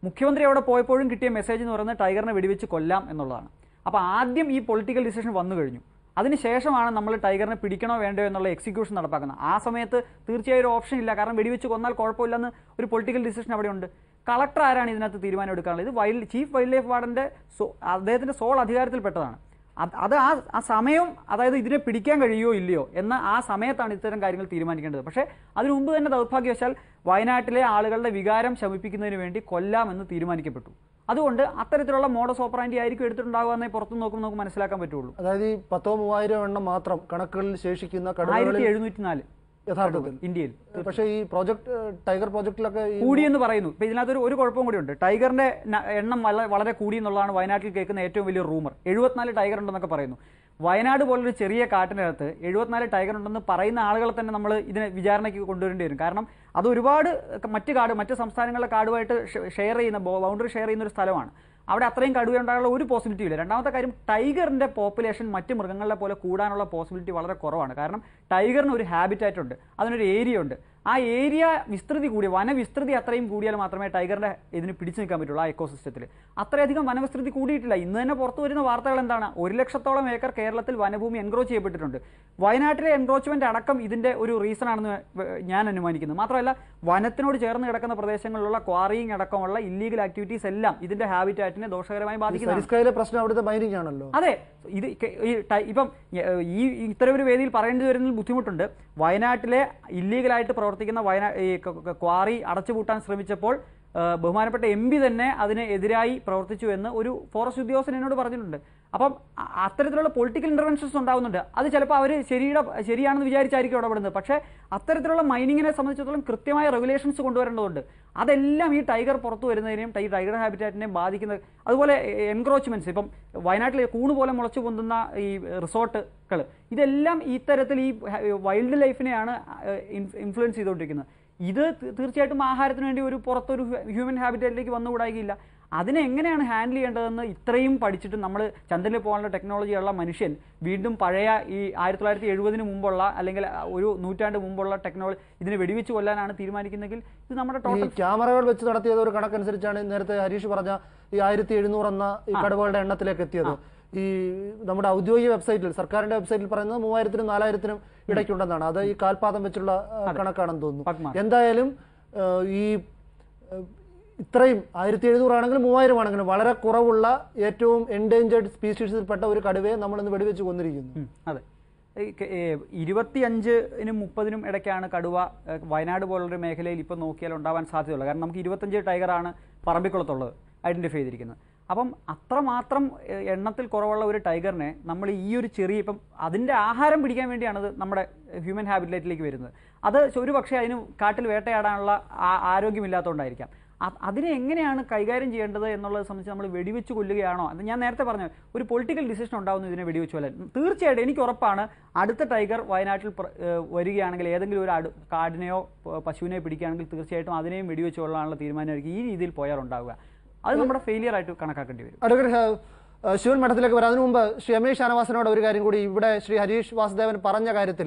മുഖ്യമന്ത്രി അവിടെ പോയപ്പോഴും കിട്ടിയ മെസ്സേജ് എന്ന് പറയുന്നത് ടൈഗറിനെ വെടിവെച്ച് കൊല്ലാം എന്നുള്ളതാണ് അപ്പോൾ ആദ്യം ഈ പൊളിറ്റിക്കൽ ഡിസിഷൻ വന്നു കഴിഞ്ഞു അതിനുശേഷമാണ് നമ്മൾ ടൈഗറിനെ പിടിക്കണോ വേണ്ടയോ എന്നുള്ള എക്സിക്യൂഷൻ നടപ്പാക്കുന്നത് ആ സമയത്ത് തീർച്ചയായും ഒരു ഓപ്ഷൻ ഇല്ല കാരണം വെടിവെച്ച് കൊന്നാൽ കുഴപ്പമില്ലെന്ന് ഒരു പൊളിറ്റിക്കൽ ഡിസിഷൻ അവിടെ ഉണ്ട് കളക്ടർ ആരാണ് ഇതിനകത്ത് തീരുമാനം എടുക്കാനുള്ളത് ഇത് വൈൽഡ് ചീഫ് വൈൽഡ് ലൈഫ് വാർഡന്റെ സോ- അദ്ദേഹത്തിന്റെ സോൾ അധികാരത്തിൽപ്പെട്ടതാണ് അത് അത് ആ ആ സമയം അതായത് ഇതിനെ പിടിക്കാൻ കഴിയുമോ ഇല്ലയോ എന്ന ആ സമയത്താണ് ഇത്തരം കാര്യങ്ങൾ തീരുമാനിക്കേണ്ടത് പക്ഷേ അതിനു മുമ്പ് തന്നെ ദൗർഭാഗ്യവശാൽ വയനാട്ടിലെ ആളുകളുടെ വികാരം ശമിപ്പിക്കുന്നതിന് വേണ്ടി കൊല്ലാമെന്ന് തീരുമാനിക്കപ്പെട്ടു അതുകൊണ്ട് അത്തരത്തിലുള്ള മോഡസ് ഓപ്പറാൻഡി ആയിരിക്കും എടുത്തിട്ടുണ്ടാകുക എന്നേ പുറത്തു നോക്കുമ്പോൾ നമുക്ക് മനസ്സിലാക്കാൻ പറ്റുള്ളൂ അതായത് ഈ പത്തോ മൂവായിരം എണ്ണം മാത്രം കണക്കുകളിൽ ശേഷിക്കുന്ന ആയിരത്തി കടുവകളിൽ എഴുന്നൂറ്റി നാല് യഥാർത്ഥത്തിൽ ഇന്ത്യയിൽ പക്ഷേ ഈ പ്രോജക്ട് ടൈഗർ പ്രോജക്റ്റിലൊക്കെ ഈ കൂടിയെന്ന് പറയുന്നു ഇപ്പൊ ഇതിനകത്തൊരു ഒരു കുഴപ്പവും കൂടിയുണ്ട് ടൈഗറിന്റെ ന- എണ്ണം വള- വളരെ കൂടി എന്നുള്ളതാണ് വയനാട്ടിൽ കേൾക്കുന്ന ഏറ്റവും വലിയ റൂമർ എഴുപത്തിനാല് ടൈഗർ ഉണ്ടെന്നൊക്കെ പറയുന്നു വയനാട് പോലൊരു ചെറിയ കാട്ടിനകത്ത് എഴുപത്തിനാല് ടൈഗർ ഉണ്ടെന്ന് പറയുന്ന ആളുകളെ തന്നെ നമ്മൾ ഇതിനെ വിചാരണയ്ക്ക് കൊണ്ടുവരേണ്ടി വരും കാരണം അത് ഒരുപാട് മറ്റ് കാട് മറ്റ് സംസ്ഥാനങ്ങളിലെ കാടുമായിട്ട് ഷെയർ ചെയ്യുന്ന ബൗണ്ടറി ഷെയർ ചെയ്യുന്ന ഒരു സ്ഥലമാണ് അവിടെ അത്രയും കടുവ ഉണ്ടാകാനുള്ള ഒരു പോസിബിലിറ്റി ഇല്ല രണ്ടാമത്തെ കാര്യം ടൈഗറിന്റെ പോപ്പുലേഷൻ മറ്റ് മൃഗങ്ങളെ പോലെ കൂടാനുള്ള പോസിബിലിറ്റി വളരെ കുറവാണ് കാരണം ടൈഗറിന് ഒരു ഹാബിറ്റാറ്റ് ഉണ്ട് അതിനൊരു ഏരിയ ഉണ്ട് ആ ഏരിയ വിസ്തൃതി കൂടി വനവിസ്തൃതി അത്രയും കൂടിയാൽ മാത്രമേ ടൈഗറിന്റെ ഇതിന് പിടിച്ചു നിൽക്കാൻ പറ്റുള്ളൂ ആ എക്കോസിസ്റ്റത്തിൽ അത്രയധികം വനവിസ്തൃതി കൂടിയിട്ടില്ല ഇന്ന് തന്നെ പുറത്തു വരുന്ന വാർത്തകൾ എന്താണ് ഒരു ലക്ഷത്തോളം ഏക്കർ കേരളത്തിൽ വനഭൂമി എൻക്രോച്ച് ചെയ്യപ്പെട്ടിട്ടുണ്ട് വയനാട്ടിലെ എൻക്രോച്ച്മെന്റ് അടക്കം ഇതിന്റെ ഒരു റീസൺ ആണെന്ന് വ- ഞാൻ അനുമാനിക്കുന്നു മാത്രമല്ല വനത്തിനോട് ചേർന്ന് കിടക്കുന്ന പ്രദേശങ്ങളിലുള്ള ക്വാറിയിങ് അടക്കമുള്ള ഇല്ലീഗൽ ആക്ടിവിറ്റീസ് എല്ലാം ഇതിന്റെ ഹാബിറ്റാറ്റിനെ ദോഷകരമായി ബാധിക്കുന്നതാണ് സരിസ്കയിലെ പ്രശ്നം അവിടുത്തെ മൈനിങ് ആണല്ലോ അതെ ഇത് ക- ഈ ടൈ- ഇപ്പം എ, ഈ ഈ ഇത്തരം ഒരു വേദിയിൽ പറയേണ്ടി വരുന്നതിൽ ബുദ്ധിമുട്ടുണ്ട് വയനാട്ടിലെ ഇല്ലീഗലായിട്ട് പ്രവർത്തിക്കുന്ന വയനാ ഈ ക- ക- ക്വാറി അടച്ചുപൂട്ടാൻ ശ്രമിച്ചപ്പോൾ ആ, ബഹുമാനപ്പെട്ട എം പി തന്നെ അതിന് എതിരായി പ്രവർത്തിച്ചു എന്ന് ഒരു ഫോറസ്റ്റ് ഉദ്യോഗസ്ഥൻ എന്നോട് പറഞ്ഞിട്ടുണ്ട് അപ്പം അ- അത്തരത്തിലുള്ള പൊളിറ്റിക്കൽ ഇന്റർവെൻഷൻസ് ഉണ്ടാകുന്നുണ്ട് അത് ചിലപ്പോൾ അവർ ശരിയുടെ ശരിയാണെന്ന് വിചാരിച്ചായിരിക്കും ഇടപെടുന്നത് പക്ഷേ അത്തരത്തിലുള്ള മൈനിങ്ങിനെ സംബന്ധിച്ചിടത്തോളം കൃത്യമായ റെഗുലേഷൻസ് കൊണ്ടുവരേണ്ടതുണ്ട് അതെല്ലാം ഈ ടൈഗർ പുറത്തു വരുന്നതിനെയും ടൈ ടൈഗർ ഹാബിറ്റാറ്റിനെയും ബാധിക്കുന്നത് അതുപോലെ എൻക്രോച്ച്മെന്റ്സ് ഇപ്പം വയനാട്ടിലെ കൂണ് പോലെ മുളച്ചു പൊന്തുന്ന ഈ റിസോർട്ടുകൾ ഇതെല്ലാം ഇത്തരത്തിൽ ഈ വൈൽഡ് ലൈഫിനെയാണ് ഇൻഫ്ലുവൻസ് ചെയ്തുകൊണ്ടിരിക്കുന്നത് ഇത് തീ- തീർച്ചയായിട്ടും ആഹാരത്തിന് വേണ്ടി ഒരു പുറത്തൊരു ഹ്യൂമൻ ഹാബിറ്റേറ്റിലേക്ക് വന്നുകൂടായില്ല അതിനെ എങ്ങനെയാണ് ഹാൻഡിൽ ചെയ്യേണ്ടതെന്ന് ഇത്രയും പഠിച്ചിട്ട് നമ്മൾ ചന്ദ്രനിൽ പോകാനുള്ള ടെക്നോളജി ഉള്ള മനുഷ്യൻ വീണ്ടും പഴയ ഈ ആയിരത്തി തൊള്ളായിരത്തി എഴുപതിന് മുമ്പുള്ള അല്ലെങ്കിൽ ഒരു നൂറ്റാണ്ട് മുമ്പുള്ള ടെക്നോളജി ഇതിനെ വെടിവെച്ച് കൊല്ലാനാണ് തീരുമാനിക്കുന്നെങ്കിൽ ഇത് നമ്മുടെ ഈ ടോട്ടൽ ക്യാമറകൾ വെച്ച് നടത്തിയത് ഒരു കണക്കനുസരിച്ചാണ് നേരത്തെ ഹരീഷ് പറഞ്ഞ ഈ ആയിരത്തി എഴുന്നൂറ് എന്ന ഈ കടുവകളുടെ എണ്ണത്തിലേക്ക് എത്തിയത് ഈ നമ്മുടെ ഔദ്യോഗിക വെബ്സൈറ്റിൽ സർക്കാരിന്റെ വെബ്സൈറ്റിൽ പറയുന്നത് മൂവായിരത്തിനും നാലായിരത്തിനും ഇടയ്ക്കുണ്ടെന്നാണ് അത് ഈ കാൽപാദം വെച്ചുള്ള ആ, കണക്കാണെന്ന് തോന്നുന്നു പത്മ. എന്തായാലും ആ, ഈ ആ, ഇത്രയും ആയിരത്തി എഴുന്നൂറ് ആണെങ്കിലും മൂവായിരം ആണെങ്കിലും വളരെ കുറവുള്ള ഏറ്റവും എൻഡേഞ്ചേർഡ് സ്പീഷീസിൽപ്പെട്ട ഒരു കടുവയെ നമ്മൾ ഇന്ന് വെടിവെച്ച് കൊന്നിരിക്കുന്നു ഉം, അതെ ഈ ക- ഏ, ഇരുപത്തിയഞ്ചിനും മുപ്പതിനും ഇടയ്ക്കാണ് കടുവ ഏ, വയനാട് പോലുള്ളൊരു മേഖലയിൽ ഇപ്പം നോക്കിയാൽ ഉണ്ടാവാൻ സാധ്യതയുള്ളത് കാരണം നമുക്ക് ഇരുപത്തഞ്ച് ടൈഗറാണ് പറമ്പിക്കുളത്തുള്ളത് ഐഡന്റിഫൈ ചെയ്തിരിക്കുന്നത് അപ്പം അത്രമാത്രം ഏ, എണ്ണത്തിൽ കുറവുള്ള ഒരു ടൈഗറിനെ നമ്മൾ ഈ ഒരു ചെറിയ ഇപ്പം അതിൻ്റെ ആഹാരം പിടിക്കാൻ വേണ്ടിയാണ് അത് നമ്മുടെ ഹ്യൂമൻ ഹാബിറ്റേറ്റിലേക്ക് വരുന്നത് അത് ഒരു പക്ഷേ അതിന് കാട്ടിൽ വേട്ടയാടാനുള്ള ആ- ആരോഗ്യമില്ലാത്തതുകൊണ്ടായിരിക്കാം അ- അതിനെ എങ്ങനെയാണ് കൈകാര്യം ചെയ്യേണ്ടത് എന്നുള്ളത് സംബന്ധിച്ച് നമ്മൾ വെടിവെച്ച് കൊല്ലുകയാണോ അത് ഞാൻ നേരത്തെ പറഞ്ഞു ഒരു പൊളിറ്റിക്കൽ ഡിസിഷൻ ഉണ്ടാവുന്നു ഇതിനെ വെടിവെച്ച് കൊല്ലാൻ തീർച്ചയായിട്ടും എനിക്ക് ഉറപ്പാണ് അടുത്ത ടൈഗർ വയനാട്ടിൽ പ്ര- ഏഹ് വരികയാണെങ്കിൽ ഏതെങ്കിലും ഒരു അടു കാടിനെയോ പ- പശുവിനെയോ പിടിക്കുകയാണെങ്കിൽ തീർച്ചയായിട്ടും അതിനെയും വെടിവെച്ച് കൊള്ളാനുള്ള തീരുമാനമായിരിക്കും ഈ രീതിയിൽ പോയാൽ ഉണ്ടാവുക അത് നമ്മുടെ ഫെയിലിയർ ആയിട്ട് കണക്കാക്കേണ്ടി വരും അഡ്വക്കേറ്റ് ഹ- ഏഹ് ശിവൻ മഠത്തിലേക്ക് വരാം അതിനു മുമ്പ് ശ്രീ രമേശ് ഷാനവാസിനോട് ഒരു കാര്യം കൂടി ഇവിടെ ശ്രീ ഹരീഷ് വാസുദേവൻ പറഞ്ഞ കാര്യത്തിൽ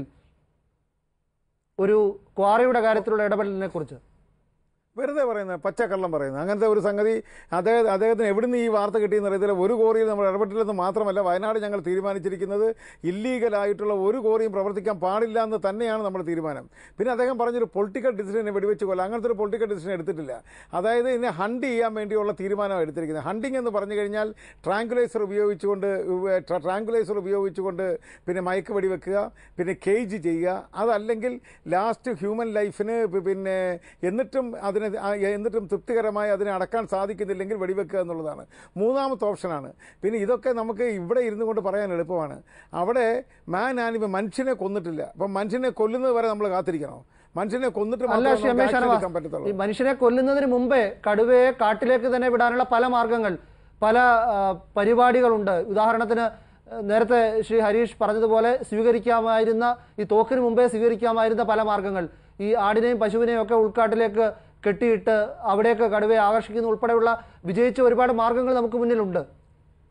ഒരു ക്വാറിയുടെ കാര്യത്തിലുള്ള ഇടപെടലിനെ കുറിച്ച് വെറുതെ പറയുന്നത് പച്ചക്കള്ളം പറയുന്നത് അങ്ങനത്തെ ഒരു സംഗതി അദ്ദേഹം അദ്ദേഹത്തിന് എവിടുന്ന് ഈ വാർത്ത കിട്ടിയെന്ന് അറിയത്തില്ല ഒരു കോറിയിൽ നമ്മൾ ഇടപെട്ടില്ലെന്ന് മാത്രമല്ല വയനാട് ഞങ്ങൾ തീരുമാനിച്ചിരിക്കുന്നത് ഇല്ലീഗലായിട്ടുള്ള ഒരു കോറിയും പ്രവർത്തിക്കാൻ പാടില്ല എന്ന് തന്നെയാണ് നമ്മുടെ തീരുമാനം പിന്നെ അദ്ദേഹം പറഞ്ഞൊരു പൊളിറ്റിക്കൽ ഡിസിഷനെ വെടിവെച്ച് കൊല്ലാം അങ്ങനത്തെ ഒരു പൊളിറ്റിക്കൽ ഡിസിഷൻ എടുത്തിട്ടില്ല അതായത് ഇതിനെ ഹണ്ട് ചെയ്യാൻ വേണ്ടിയുള്ള തീരുമാനമാണ് എടുത്തിരിക്കുന്നത് ഹണ്ടിങ് എന്ന് പറഞ്ഞു കഴിഞ്ഞാൽ ട്രാങ്കുലൈസർ ഉപയോഗിച്ചുകൊണ്ട് ട്രാങ്കുലൈസർ ഉപയോഗിച്ചുകൊണ്ട് പിന്നെ മയക്ക് വെടിവെക്കുക പിന്നെ കേജ് ചെയ്യുക അതല്ലെങ്കിൽ ലാസ്റ്റ് ഹ്യൂമൻ ലൈഫിന് പിന്നെ എന്നിട്ടും അതിനെ ആ, എന്നിട്ടും തൃപ്തികരമായി അതിനെ അടക്കാൻ സാധിക്കുന്നില്ലെങ്കിൽ വെടിവെക്കുക എന്നുള്ളതാണ് മൂന്നാമത്തെ ഓപ്ഷനാണ് പിന്നെ ഇതൊക്കെ നമുക്ക് ഇവിടെ ഇരുന്നു കൊണ്ട് പറയാൻ എളുപ്പമാണ് അവിടെ മാൻ ആനിമൽ മനുഷ്യനെ കൊന്നിട്ടില്ല അപ്പം മനുഷ്യനെ കൊല്ലുന്നത് വരെ നമ്മൾ കാത്തിരിക്കണോ മനുഷ്യനെ കൊന്നിട്ട് അല്ല മാത്രമേ ശ്രീ നമുക്ക് രമേശ് action ഷാനവാസ് എടുക്കാൻ പറ്റത്തുള്ളൂ ഈ മനുഷ്യനെ കൊല്ലുന്നതിന് മുമ്പേ കടുവയെ കാട്ടിലേക്ക് തന്നെ വിടാനുള്ള പല മാർഗങ്ങൾ പല ആ, പരിപാടികളുണ്ട് ഉദാഹരണത്തിന് ആ, നേരത്തെ ശ്രീ ഹരീഷ് പറഞ്ഞതുപോലെ സ്വീകരിക്കാമായിരുന്ന ഈ തോക്കിന് മുമ്പേ സ്വീകരിക്കാമായിരുന്ന പല മാർഗങ്ങൾ ഈ ആടിനെയും പശുവിനെയും ഒക്കെ ഉൾക്കാട്ടിലേക്ക് കെട്ടിയിട്ട് അവിടേക്ക് കടുവയെ ആകർഷിക്കുന്ന ഉൾപ്പെടെയുള്ള വിജയിച്ച ഒരുപാട് മാർഗങ്ങൾ നമുക്ക് മുന്നിലുണ്ട്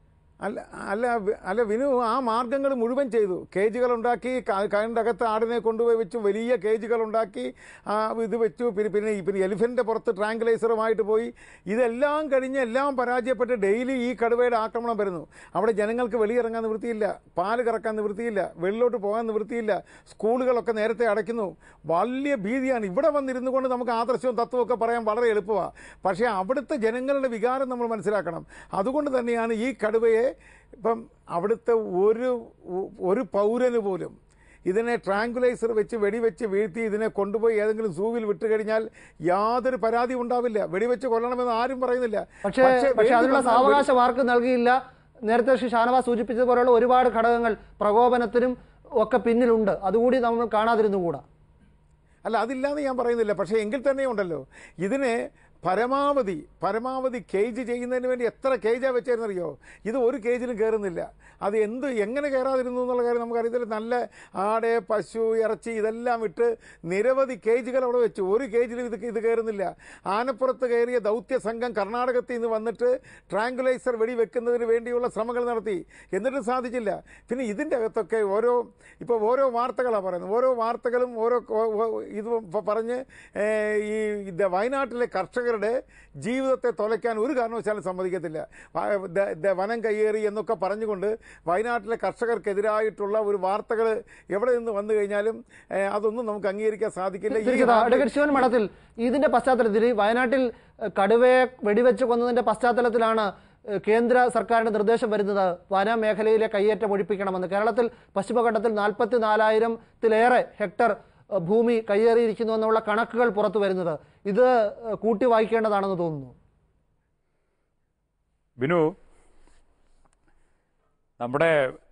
അല്ല അല്ല വി- അല്ല വിനു ആ മാർഗങ്ങൾ മുഴുവൻ ചെയ്തു കേജുകൾ ഉണ്ടാക്കി ക- കതിൻ്റെ അകത്ത് ആടിനെ കൊണ്ടുപോയി വെച്ചു വലിയ കേജുകൾ ഉണ്ടാക്കി ആ, ഇത് വെച്ചു പിന്നെ പിന്നെ ഈ- പിന്നെ എലിഫൻറ്റിൻ്റെ പുറത്ത് ട്രാങ്കുലൈസറുമായിട്ട് പോയി ഇതെല്ലാം കഴിഞ്ഞ് എല്ലാം പരാജയപ്പെട്ട് ഡെയിലി ഈ കടുവയുടെ ആക്രമണം വരുന്നു അവിടെ ജനങ്ങൾക്ക് വെളിയിറങ്ങാൻ നിവൃത്തിയില്ല പാല് കറക്കാൻ നിവൃത്തിയില്ല വെളിയിലോട്ട് പോകാൻ നിവൃത്തിയില്ല സ്കൂളുകളൊക്കെ നേരത്തെ അടയ്ക്കുന്നു വലിയ ഭീതിയാണ് ഇവിടെ വന്നിരുന്നു കൊണ്ട് നമുക്ക് ആദർശവും തത്വവും ഒക്കെ പറയാൻ വളരെ എളുപ്പമാണ് പക്ഷേ അവിടുത്തെ ജനങ്ങളുടെ വികാരം നമ്മൾ മനസ്സിലാക്കണം അതുകൊണ്ട് തന്നെയാണ് ഈ കടുവയെ ഇപ്പം അവിടുത്തെ ഒരു ഒരു പൗരന് പോലും ഇതിനെ ട്രാങ്കുലൈസർ വെച്ച് വെടിവെച്ച് വീഴ്ത്തി ഇതിനെ കൊണ്ടുപോയി ഏതെങ്കിലും സൂവിൽ വിട്ട് കഴിഞ്ഞാൽ യാതൊരു പരാതി ഉണ്ടാവില്ല വെടിവെച്ച് കൊല്ലണമെന്ന് ആരും പറയുന്നില്ല പക്ഷേ പക്ഷേ വേണ്ടി അതിനുള്ള വന്നാൽ സാവകാശം ആർക്ക് നൽകിയില്ല നേരത്തെ ശ്രീ ഷാനവാസ് സൂചിപ്പിച്ചതുപോലെയുള്ള ഒരുപാട് ഘടകങ്ങൾ പ്രകോപനത്തിനും ഒക്കെ പിന്നിലുണ്ട് അതുകൂടി നമ്മൾ കാണാതിരുന്നുകൂടാ അല്ല അതില്ലാന്ന് ഞാൻ പറയുന്നില്ല പക്ഷേ എങ്കിൽ തന്നെ ഉണ്ടല്ലോ ഇതിനെ പരമാവധി പരമാവധി കേജ് ചെയ്യുന്നതിന് വേണ്ടി എത്ര കേജാണ് വെച്ചായിരുന്നറിയോ ഇത് ഒരു കേജിലും കയറുന്നില്ല അത് എന്ത് എങ്ങനെ കയറാതിരുന്നു എന്നുള്ള കാര്യം നമുക്കറിയത്തില്ല നല്ല ആട് പശു ഇറച്ചി ഇതെല്ലാം ഇട്ട് നിരവധി കേജുകൾ അവിടെ വെച്ചു ഒരു കേജിലും ഇത് ഇത് കയറുന്നില്ല ആനപ്പുറത്ത് കയറിയ ദൗത്യ സംഘം കർണാടകത്തിൽ നിന്ന് വന്നിട്ട് ട്രാങ്കുലൈസർ വെടി വെക്കുന്നതിന് വേണ്ടിയുള്ള ശ്രമങ്ങൾ നടത്തി എന്നിട്ടും സാധിച്ചില്ല പിന്നെ ഇതിൻ്റെ അകത്തൊക്കെ ഓരോ ഇപ്പോൾ ഓരോ വാർത്തകളാണ് പറയുന്നത് ഓരോ വാർത്തകളും ഓരോ ഓ- ഓ- ഇത് പ- പറഞ്ഞ് ഏ, ഈ ഇത് വയനാട്ടിലെ കർഷകരുടെ ജീവിതത്തെ തുലയ്ക്കാൻ ഒരു കാരണവശാലും സമ്മതിക്കത്തില്ല വ- ദ- ദ- വനം കയ്യേറി എന്നൊക്കെ പറഞ്ഞുകൊണ്ട് വയനാട്ടിലെ കർഷകർക്കെതിരായിട്ടുള്ള ഒരു വാർത്തകൾ എവിടെ നിന്ന് വന്നു കഴിഞ്ഞാലും ഏ, അതൊന്നും നമുക്ക് അംഗീകരിക്കാൻ സാധിക്കില്ല ഈ തിരിച്ചത് അഡ്വക്കേറ്റ് ശിവൻ മഠത്തിൽ ഇതിന്റെ പശ്ചാത്തലത്തിൽ ഈ വയനാട്ടിൽ ഏഹ്, കടുവയെ വെടിവെച്ച് കൊന്നതിന്റെ പശ്ചാത്തലത്തിലാണ് ഏഹ്, കേന്ദ്ര സർക്കാരിന്റെ നിർദ്ദേശം വരുന്നത് വന മേഖലയിലെ കയ്യേറ്റം ഒഴിപ്പിക്കണമെന്ന് കേരളത്തിൽ പശ്ചിമഘട്ടത്തിൽ നാൽപ്പത്തി നാലായിരത്തിലേറെ ഹെക്ടർ ഏഹ്, ഭൂമി കയ്യേറിയിരിക്കുന്നു എന്നുള്ള കണക്കുകൾ പുറത്തു വരുന്നത് ഇത് ഏഹ്, കൂട്ടി വായിക്കേണ്ടതാണെന്ന് തോന്നുന്നു ബിനു നമ്മുടെ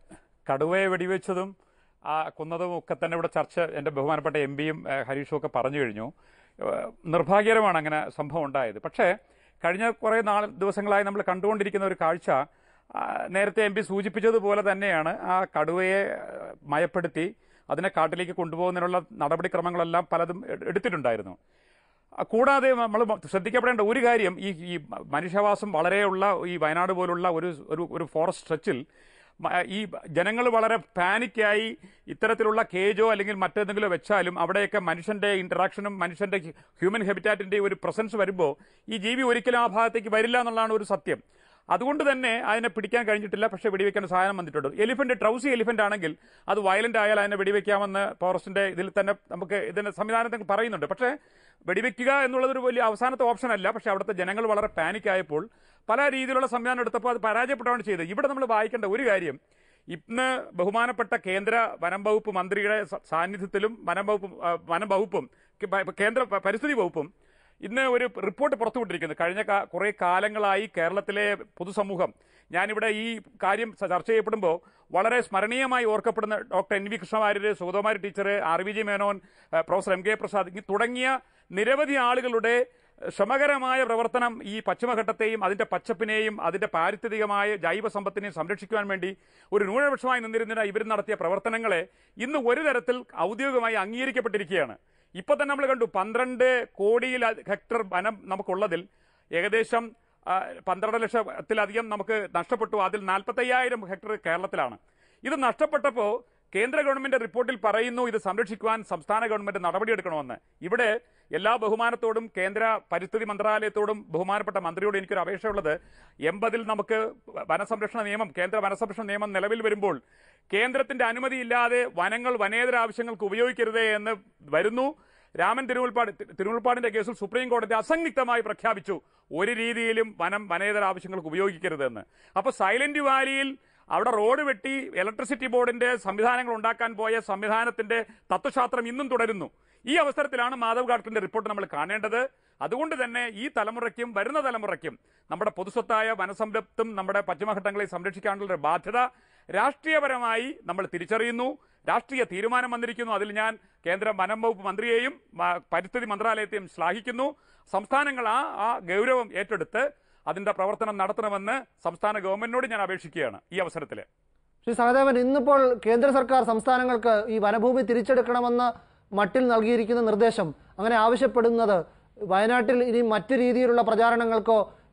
കടുവയെ വെടിവെച്ചതും ആ കൊന്നതും ഒക്കെ തന്നെ ഇവിടെ ചർച്ച എൻ്റെ ബഹുമാനപ്പെട്ട എം പിയും ഹരീഷും ഒക്കെ പറഞ്ഞു കഴിഞ്ഞു ഏഹ് നിർഭാഗ്യകരമാണ് അങ്ങനെ സംഭവം ഉണ്ടായത് പക്ഷേ കഴിഞ്ഞ കുറേ നാൾ ദിവസങ്ങളായി നമ്മൾ കണ്ടുകൊണ്ടിരിക്കുന്ന ഒരു കാഴ്ച ആ, നേരത്തെ എം പി സൂചിപ്പിച്ചതുപോലെ തന്നെയാണ് ആ കടുവയെ ഏഹ്, മയപ്പെടുത്തി അതിനെ കാട്ടിലേക്ക് കൊണ്ടുപോകുന്നതിനുള്ള നടപടിക്രമങ്ങളെല്ലാം പലതും എ- എടുത്തിട്ടുണ്ടായിരുന്നു ആ, കൂടാതെ നമ്മൾ ശ്രദ്ധിക്കപ്പെടേണ്ട ഒരു കാര്യം ഈ ഈ മനുഷ്യവാസം വളരെയുള്ള ഈ വയനാട് പോലുള്ള ഒരു ഒരു ഒരു ഫോറസ്റ്റ് സ്ട്രെച്ചിൽ മ- ഈ ജനങ്ങൾ വളരെ പാനിക്കായി ഇത്തരത്തിലുള്ള കേജോ അല്ലെങ്കിൽ മറ്റെന്തെങ്കിലും വെച്ചാലും അവിടെയൊക്കെ മനുഷ്യന്റെ ഇന്ററാക്ഷനും മനുഷ്യന്റെ ഹ്യൂമൻ ഹെബിറ്റാറ്റിന്റെ ഒരു പ്രസൻസ് വരുമ്പോൾ ഈ ജീവി ഒരിക്കലും ആ ഭാഗത്തേക്ക് വരില്ല എന്നുള്ളതാണ് ഒരു സത്യം അതുകൊണ്ട് തന്നെ അതിനെ പിടിക്കാൻ കഴിഞ്ഞിട്ടില്ല പക്ഷേ വെടിവെക്കാൻ സാധനം വന്നിട്ടുണ്ട് എലിഫന്റ് ട്രൗസി എലിഫന്റ് ആണെങ്കിൽ അത് വയലന്റ് ആയാൽ അതിനെ വെടിവെക്കാമെന്ന് ഫോറസ്റ്റിന്റെ ഇതിൽ തന്നെ നമുക്ക് ഇതിന്റെ സംവിധാനത്തിൽ പറയുന്നുണ്ട് പക്ഷേ വെടിവെക്കുക എന്നുള്ളത് ഒരു വലിയ അവസാനത്തെ ഓപ്ഷൻ അല്ല പക്ഷേ അവിടുത്തെ ജനങ്ങൾ വളരെ പാനിക് ആയപ്പോൾ പല രീതിയിലുള്ള സംവിധാനം എടുത്തപ്പോൾ അത് പരാജയപ്പെട്ടാണ് ചെയ്തത് ഇവിടെ നമ്മൾ വായിക്കേണ്ട ഒരു കാര്യം ഇന്ന് ബഹുമാനപ്പെട്ട കേന്ദ്ര വനം വകുപ്പ് മന്ത്രിയുടെ സ- സാന്നിധ്യത്തിലും വനം വകുപ്പും ആ, വനം വകുപ്പും കേ- കേന്ദ്ര പ- പരിസ്ഥിതി വകുപ്പും ഇന്ന് ഒരു റിപ്പോർട്ട് പുറത്തുവിട്ടിരിക്കുന്നത് കഴിഞ്ഞ കാ- കുറെ കാലങ്ങളായി കേരളത്തിലെ പൊതുസമൂഹം ഞാനിവിടെ ഈ കാര്യം സ- ചർച്ച ചെയ്യപ്പെടുമ്പോൾ വളരെ സ്മരണീയമായി ഓർക്കപ്പെടുന്ന doctor N V Krishnavariyar Sugathakumari teacher R V G Menon ഏഹ് പ്രൊഫസർ എം കെ പ്രസാദ് ഇങ്ങ് തുടങ്ങിയ നിരവധി ആളുകളുടെ ശ്രമകരമായ പ്രവർത്തനം ഈ പശ്ചിമഘട്ടത്തെയും അതിന്റെ പച്ചപ്പിനെയും അതിന്റെ പാരിസ്ഥിതികമായ ജൈവ സമ്പത്തിനെയും സംരക്ഷിക്കുവാൻ വേണ്ടി ഒരു ന്യൂനപക്ഷമായി നിന്നിരുന്ന ഇവർ നടത്തിയ പ്രവർത്തനങ്ങളെ ഇന്ന് ഒരു തരത്തിൽ ഔദ്യോഗികമായി അംഗീകരിക്കപ്പെട്ടിരിക്കുകയാണ് ഇപ്പൊ തന്നെ നമ്മൾ കണ്ടു പന്ത്രണ്ട് കോടിയിൽ ഹെക്ടർ വനം നമുക്കുള്ളതിൽ ഏകദേശം ആ, പന്ത്രണ്ട് ലക്ഷത്തിലധികം നമുക്ക് നഷ്ടപ്പെട്ടു അതിൽ നാൽപ്പത്തയ്യായിരം ഹെക്ടർ കേരളത്തിലാണ് ഇത് നഷ്ടപ്പെട്ടപ്പോൾ കേന്ദ്ര ഗവൺമെന്റ് റിപ്പോർട്ടിൽ പറയുന്നു ഇത് സംരക്ഷിക്കുവാൻ സംസ്ഥാന ഗവൺമെന്റ് നടപടിയെടുക്കണമെന്ന് ഇവിടെ എല്ലാ ബഹുമാനത്തോടും കേന്ദ്ര പരിസ്ഥിതി മന്ത്രാലയത്തോടും ബഹുമാനപ്പെട്ട മന്ത്രിയോട് എനിക്കൊരു അപേക്ഷയുള്ളത് എൺപതിൽ നമുക്ക് വനസംരക്ഷണ നിയമം കേന്ദ്ര വനസംരക്ഷണ നിയമം നിലവിൽ വരുമ്പോൾ കേന്ദ്രത്തിന്റെ അനുമതിയില്ലാതെ വനങ്ങൾ വനേതര ആവശ്യങ്ങൾക്ക് ഉപയോഗിക്കരുത് എന്ന് വരുന്നു രാമൻ തിരുവുൽപ്പാട് തിരുവുൽപ്പാടിന്റെ കേസിൽ സുപ്രീം കോടതി അസംയുക്തമായി പ്രഖ്യാപിച്ചു ഒരു രീതിയിലും വനം വനേതര ആവശ്യങ്ങൾക്ക് ഉപയോഗിക്കരുതെന്ന് അപ്പൊ സൈലന്റ് വാലിയിൽ അവിടെ റോഡ് വെട്ടി ഇലക്ട്രിസിറ്റി ബോർഡിന്റെ സംവിധാനങ്ങൾ ഉണ്ടാക്കാൻ പോയ സംവിധാനത്തിന്റെ തത്വശാസ്ത്രം ഇന്നും തുടരുന്നു ഈ അവസരത്തിലാണ് മാധവ് ഗാഡ്കറിന്റെ റിപ്പോർട്ട് നമ്മൾ കാണേണ്ടത് അതുകൊണ്ട് തന്നെ ഈ തലമുറയ്ക്കും വരുന്ന തലമുറയ്ക്കും നമ്മുടെ പൊതുസ്വത്തായ വനസംരംഭത്തും നമ്മുടെ പശ്ചിമഘട്ടങ്ങളെ സംരക്ഷിക്കാനുള്ള ഒരു ബാധ്യത രാഷ്ട്രീയപരമായി നമ്മൾ തിരിച്ചറിയുന്നു രാഷ്ട്രീയ തീരുമാനം വന്നിരിക്കുന്നു അതിൽ ഞാൻ കേന്ദ്ര വനം വകുപ്പ് മന്ത്രിയെയും മ- പരിസ്ഥിതി മന്ത്രാലയത്തെയും ശ്ലാഘിക്കുന്നു സംസ്ഥാനങ്ങൾ ആ ആ ഗൗരവം ഏറ്റെടുത്ത് അതിന്റെ പ്രവർത്തനം നടത്തണമെന്ന് സംസ്ഥാന ഗവൺമെന്റിനോട് ഞാൻ അപേക്ഷിക്കുകയാണ് ഈ അവസരത്തിൽ ശ്രീ സഹദേവൻ ഇന്നിപ്പോൾ കേന്ദ്ര സർക്കാർ സംസ്ഥാനങ്ങൾക്ക് ഈ വനഭൂമി തിരിച്ചെടുക്കണമെന്ന മട്ടിൽ നൽകിയിരിക്കുന്ന നിർദ്ദേശം അങ്ങനെ ആവശ്യപ്പെടുന്നത് വയനാട്ടിൽ ഇനി മറ്റു രീതിയിലുള്ള പ്രചാരണങ്ങൾക്കോ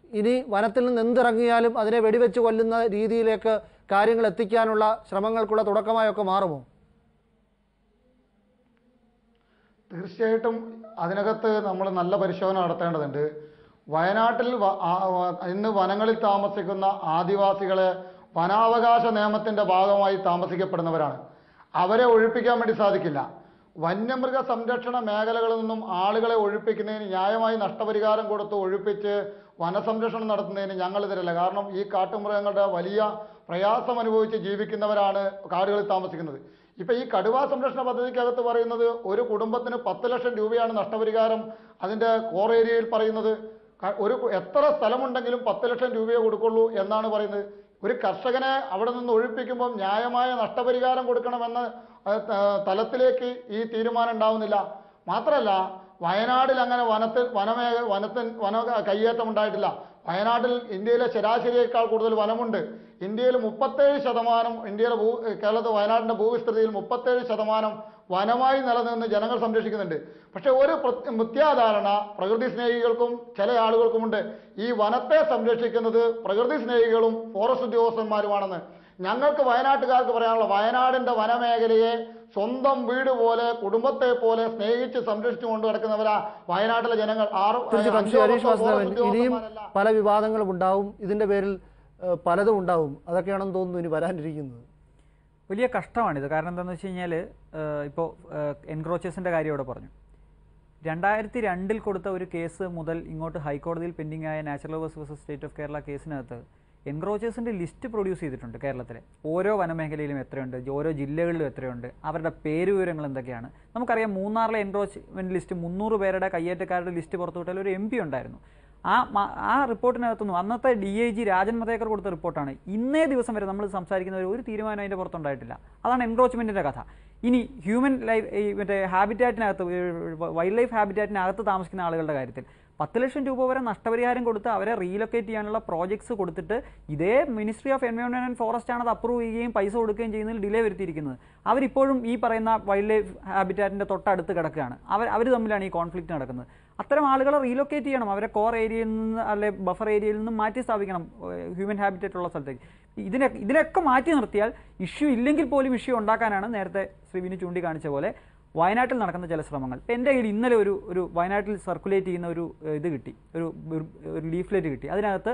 ഇനി വനത്തിൽ നിന്ന് എന്തിറങ്ങിയാലും അതിനെ വെടിവെച്ച് കൊല്ലുന്ന രീതിയിലേക്ക് കാര്യങ്ങൾ എത്തിക്കാനുള്ള ശ്രമങ്ങൾക്കുള്ള തുടക്കമായൊക്കെ മാറുമോ തീർച്ചയായിട്ടും അതിനകത്ത് നമ്മൾ നല്ല പരിശോധന നടത്തേണ്ടതുണ്ട് വയനാട്ടിൽ വ- ആ- വ- ഇന്ന് വനങ്ങളിൽ താമസിക്കുന്ന ആദിവാസികളെ വനാവകാശ നിയമത്തിന്റെ ഭാഗമായി താമസിക്കപ്പെടുന്നവരാണ് അവരെ ഒഴിപ്പിക്കാൻ വേണ്ടി സാധിക്കില്ല വന്യമൃഗ സംരക്ഷണ മേഖലകളിൽ നിന്നും ആളുകളെ ഒഴിപ്പിക്കുന്നതിന് ന്യായമായി നഷ്ടപരിഹാരം കൊടുത്ത് ഒഴിപ്പിച്ച് വനസംരക്ഷണം നടത്തുന്നതിന് ഞങ്ങൾ ഇതിരല്ല കാരണം ഈ കാട്ടുമൃഗങ്ങളുടെ വലിയ പ്രയാസം അനുഭവിച്ച് ജീവിക്കുന്നവരാണ് കാടുകളിൽ താമസിക്കുന്നത് ഇപ്പൊ ഈ കടുവാ സംരക്ഷണ പദ്ധതിക്കകത്ത് പറയുന്നത് ഒരു കുടുംബത്തിന് പത്ത് ലക്ഷം രൂപയാണ് നഷ്ടപരിഹാരം അതിന്റെ കോർ ഏരിയയിൽ പറയുന്നത് ക- ഒരു കു- എത്ര സ്ഥലമുണ്ടെങ്കിലും പത്ത് ലക്ഷം രൂപയെ കൊടുക്കുള്ളൂ എന്നാണ് പറയുന്നത് ഒരു കർഷകനെ അവിടെ നിന്ന് ഒഴിപ്പിക്കുമ്പോൾ ന്യായമായ നഷ്ടപരിഹാരം കൊടുക്കണമെന്ന ആ, ത- തലത്തിലേക്ക് ഈ തീരുമാനം ഉണ്ടാവുന്നില്ല മാത്രമല്ല വയനാടിൽ അങ്ങനെ വനത്തിൽ വനമേഖ വനത്തിൽ വന കയ്യേറ്റം ഉണ്ടായിട്ടില്ല വയനാട്ടിൽ ഇന്ത്യയിലെ ശരാശരിയേക്കാൾ കൂടുതൽ വനമുണ്ട് ഇന്ത്യയിൽ മുപ്പത്തേഴ് ശതമാനം ഇന്ത്യയിലെ ഭൂ കേരളത്തിൽ വയനാടിന്റെ ഭൂവിസ്തൃതിയിൽ മുപ്പത്തേഴ് ശതമാനം വനമായി നിലനിന്ന് ജനങ്ങൾ സംരക്ഷിക്കുന്നുണ്ട് പക്ഷെ ഒരു പ്ര- മിഥ്യാധാരണ പ്രകൃതി സ്നേഹികൾക്കും ചില ആളുകൾക്കുമുണ്ട് ഈ വനത്തെ സംരക്ഷിക്കുന്നത് പ്രകൃതി സ്നേഹികളും ഫോറസ്റ്റ് ഉദ്യോഗസ്ഥന്മാരുമാണെന്ന് ഞങ്ങൾക്ക് വയനാട്ടുകാർക്ക് പറയാനുള്ള വയനാടിന്റെ വനമേഖലയെ സ്വന്തം വീട് പോലെ കുടുംബത്തെ പോലെ സ്നേഹിച്ച് സംരക്ഷിച്ചു കൊണ്ട് കിടക്കുന്നവരാ വയനാട്ടിലെ ജനങ്ങൾ ആറ് തീർച്ചയായിട്ടും അഞ്ചോ ശ്രീ ഹരീഷ് പത്തോ വാസുദേവൻ ഫോറസ്റ്റ് ഇനിയും ഉദ്യോഗസ്ഥന്മാരല്ല. പല വിവാദങ്ങളും ഉണ്ടാവും ഇതിന്റെ പേരിൽ ഏഹ്, പലതും ഉണ്ടാവും അതൊക്കെയാണെന്ന് തോന്നുന്നു ഇനി വരാനിരിക്കുന്നത് വലിയ കഷ്ടമാണിത് കാരണം എന്താണെന്ന് വെച്ച് കഴിഞ്ഞാൽ ഇപ്പോൾ എൻക്രോച്ചേഴ്സിൻ്റെ കാര്യം ഇവിടെ പറഞ്ഞു രണ്ടായിരത്തി രണ്ടിൽ കൊടുത്ത ഒരു കേസ് മുതൽ ഇങ്ങോട്ട് ഹൈക്കോടതിയിൽ പെൻഡിംഗ് ആയ natural lovers versus state of Kerala കേസിനകത്ത് എൻക്രോച്ചേഴ്സിൻ്റെ ലിസ്റ്റ് പ്രൊഡ്യൂസ് ചെയ്തിട്ടുണ്ട് കേരളത്തിലെ ഓരോ വനമേഖലയിലും എത്രയുണ്ട് ഓരോ ജില്ലകളിലും എത്രയുണ്ട് അവരുടെ പേര് വിവരങ്ങൾ എന്തൊക്കെയാണ് നമുക്കറിയാം മൂന്നാറിലെ എൻക്രോച്ച്മെൻറ്റ് ലിസ്റ്റ് മുന്നൂറ് പേരുടെ കയ്യേറ്റക്കാരുടെ ലിസ്റ്റ് പുറത്തുവിട്ടാൽ ഒരു എം പി ഉണ്ടായിരുന്നു ആ മ- ആ റിപ്പോർട്ടിനകത്തുനിന്നും അന്നത്തെ D I G Rajan Mathekar കൊടുത്ത റിപ്പോർട്ടാണ് ഇന്നേ ദിവസം വരെ നമ്മൾ സംസാരിക്കുന്ന ഒരു തീരുമാനം അതിൻ്റെ പുറത്തുണ്ടായിട്ടില്ല അതാണ് എൻക്രോച്ച്മെൻറ്റിൻ്റെ കഥ ഇനി ഹ്യൂമൻ ലൈഫ് ഈ മറ്റേ ഹാബിറ്റാറ്റിനകത്ത് വൈൽഡ് ലൈഫ് ഹാബിറ്റാറ്റിനകത്ത് താമസിക്കുന്ന ആളുകളുടെ കാര്യത്തിൽ പത്ത് ലക്ഷം രൂപ വരെ നഷ്ടപരിഹാരം കൊടുത്ത് അവരെ റീലൊക്കേറ്റ് ചെയ്യാനുള്ള പ്രോജക്ട്സ് കൊടുത്തിട്ട് ഇതേ ministry of environment and forest ആണ് അത് അപ്രൂവ് ചെയ്യുകയും പൈസ കൊടുക്കുകയും ചെയ്യുന്നതിൽ ഡിലേ വരുത്തിയിരിക്കുന്നത് അവരിപ്പോഴും ഈ പറയുന്ന വൈൽഡ് ലൈഫ് ഹാബിറ്റാറ്റിന്റെ തൊട്ടടുത്ത് കിടക്കുകയാണ് അവർ അവർ തമ്മിലാണ് ഈ കോൺഫ്ലിക്റ്റ് നടക്കുന്നത് അത്തരം ആളുകളെ റീലൊക്കേറ്റ് ചെയ്യണം അവരെ കോർ ഏരിയയിൽ നിന്ന് അല്ലെ ബഫർ ഏരിയയിൽ നിന്ന് മാറ്റി സ്ഥാപിക്കണം ഹ്യൂമൻ ഹാബിറ്റേറ്റ് ഉള്ള സ്ഥലത്തേക്ക് ഇതിനെ ഇതിനൊക്കെ മാറ്റി നിർത്തിയാൽ ഇഷ്യൂ ഇല്ലെങ്കിൽ പോലും ഇഷ്യൂ ഉണ്ടാക്കാനാണ് നേരത്തെ ശ്രീ വിനു ചൂണ്ടിക്കാണിച്ച പോലെ വയനാട്ടിൽ നടക്കുന്ന ചില ശ്രമങ്ങൾ ഇപ്പം എൻ്റെ കയ്യിൽ ഇന്നലെ ഒരു ഒരു വയനാട്ടിൽ സർക്കുലേറ്റ് ചെയ്യുന്ന ഒരു ഏഹ്, ഇത് കിട്ടി ഒരു ഒരു- ഒരു ലീഫ്ലെറ്റ് കിട്ടി അതിനകത്ത്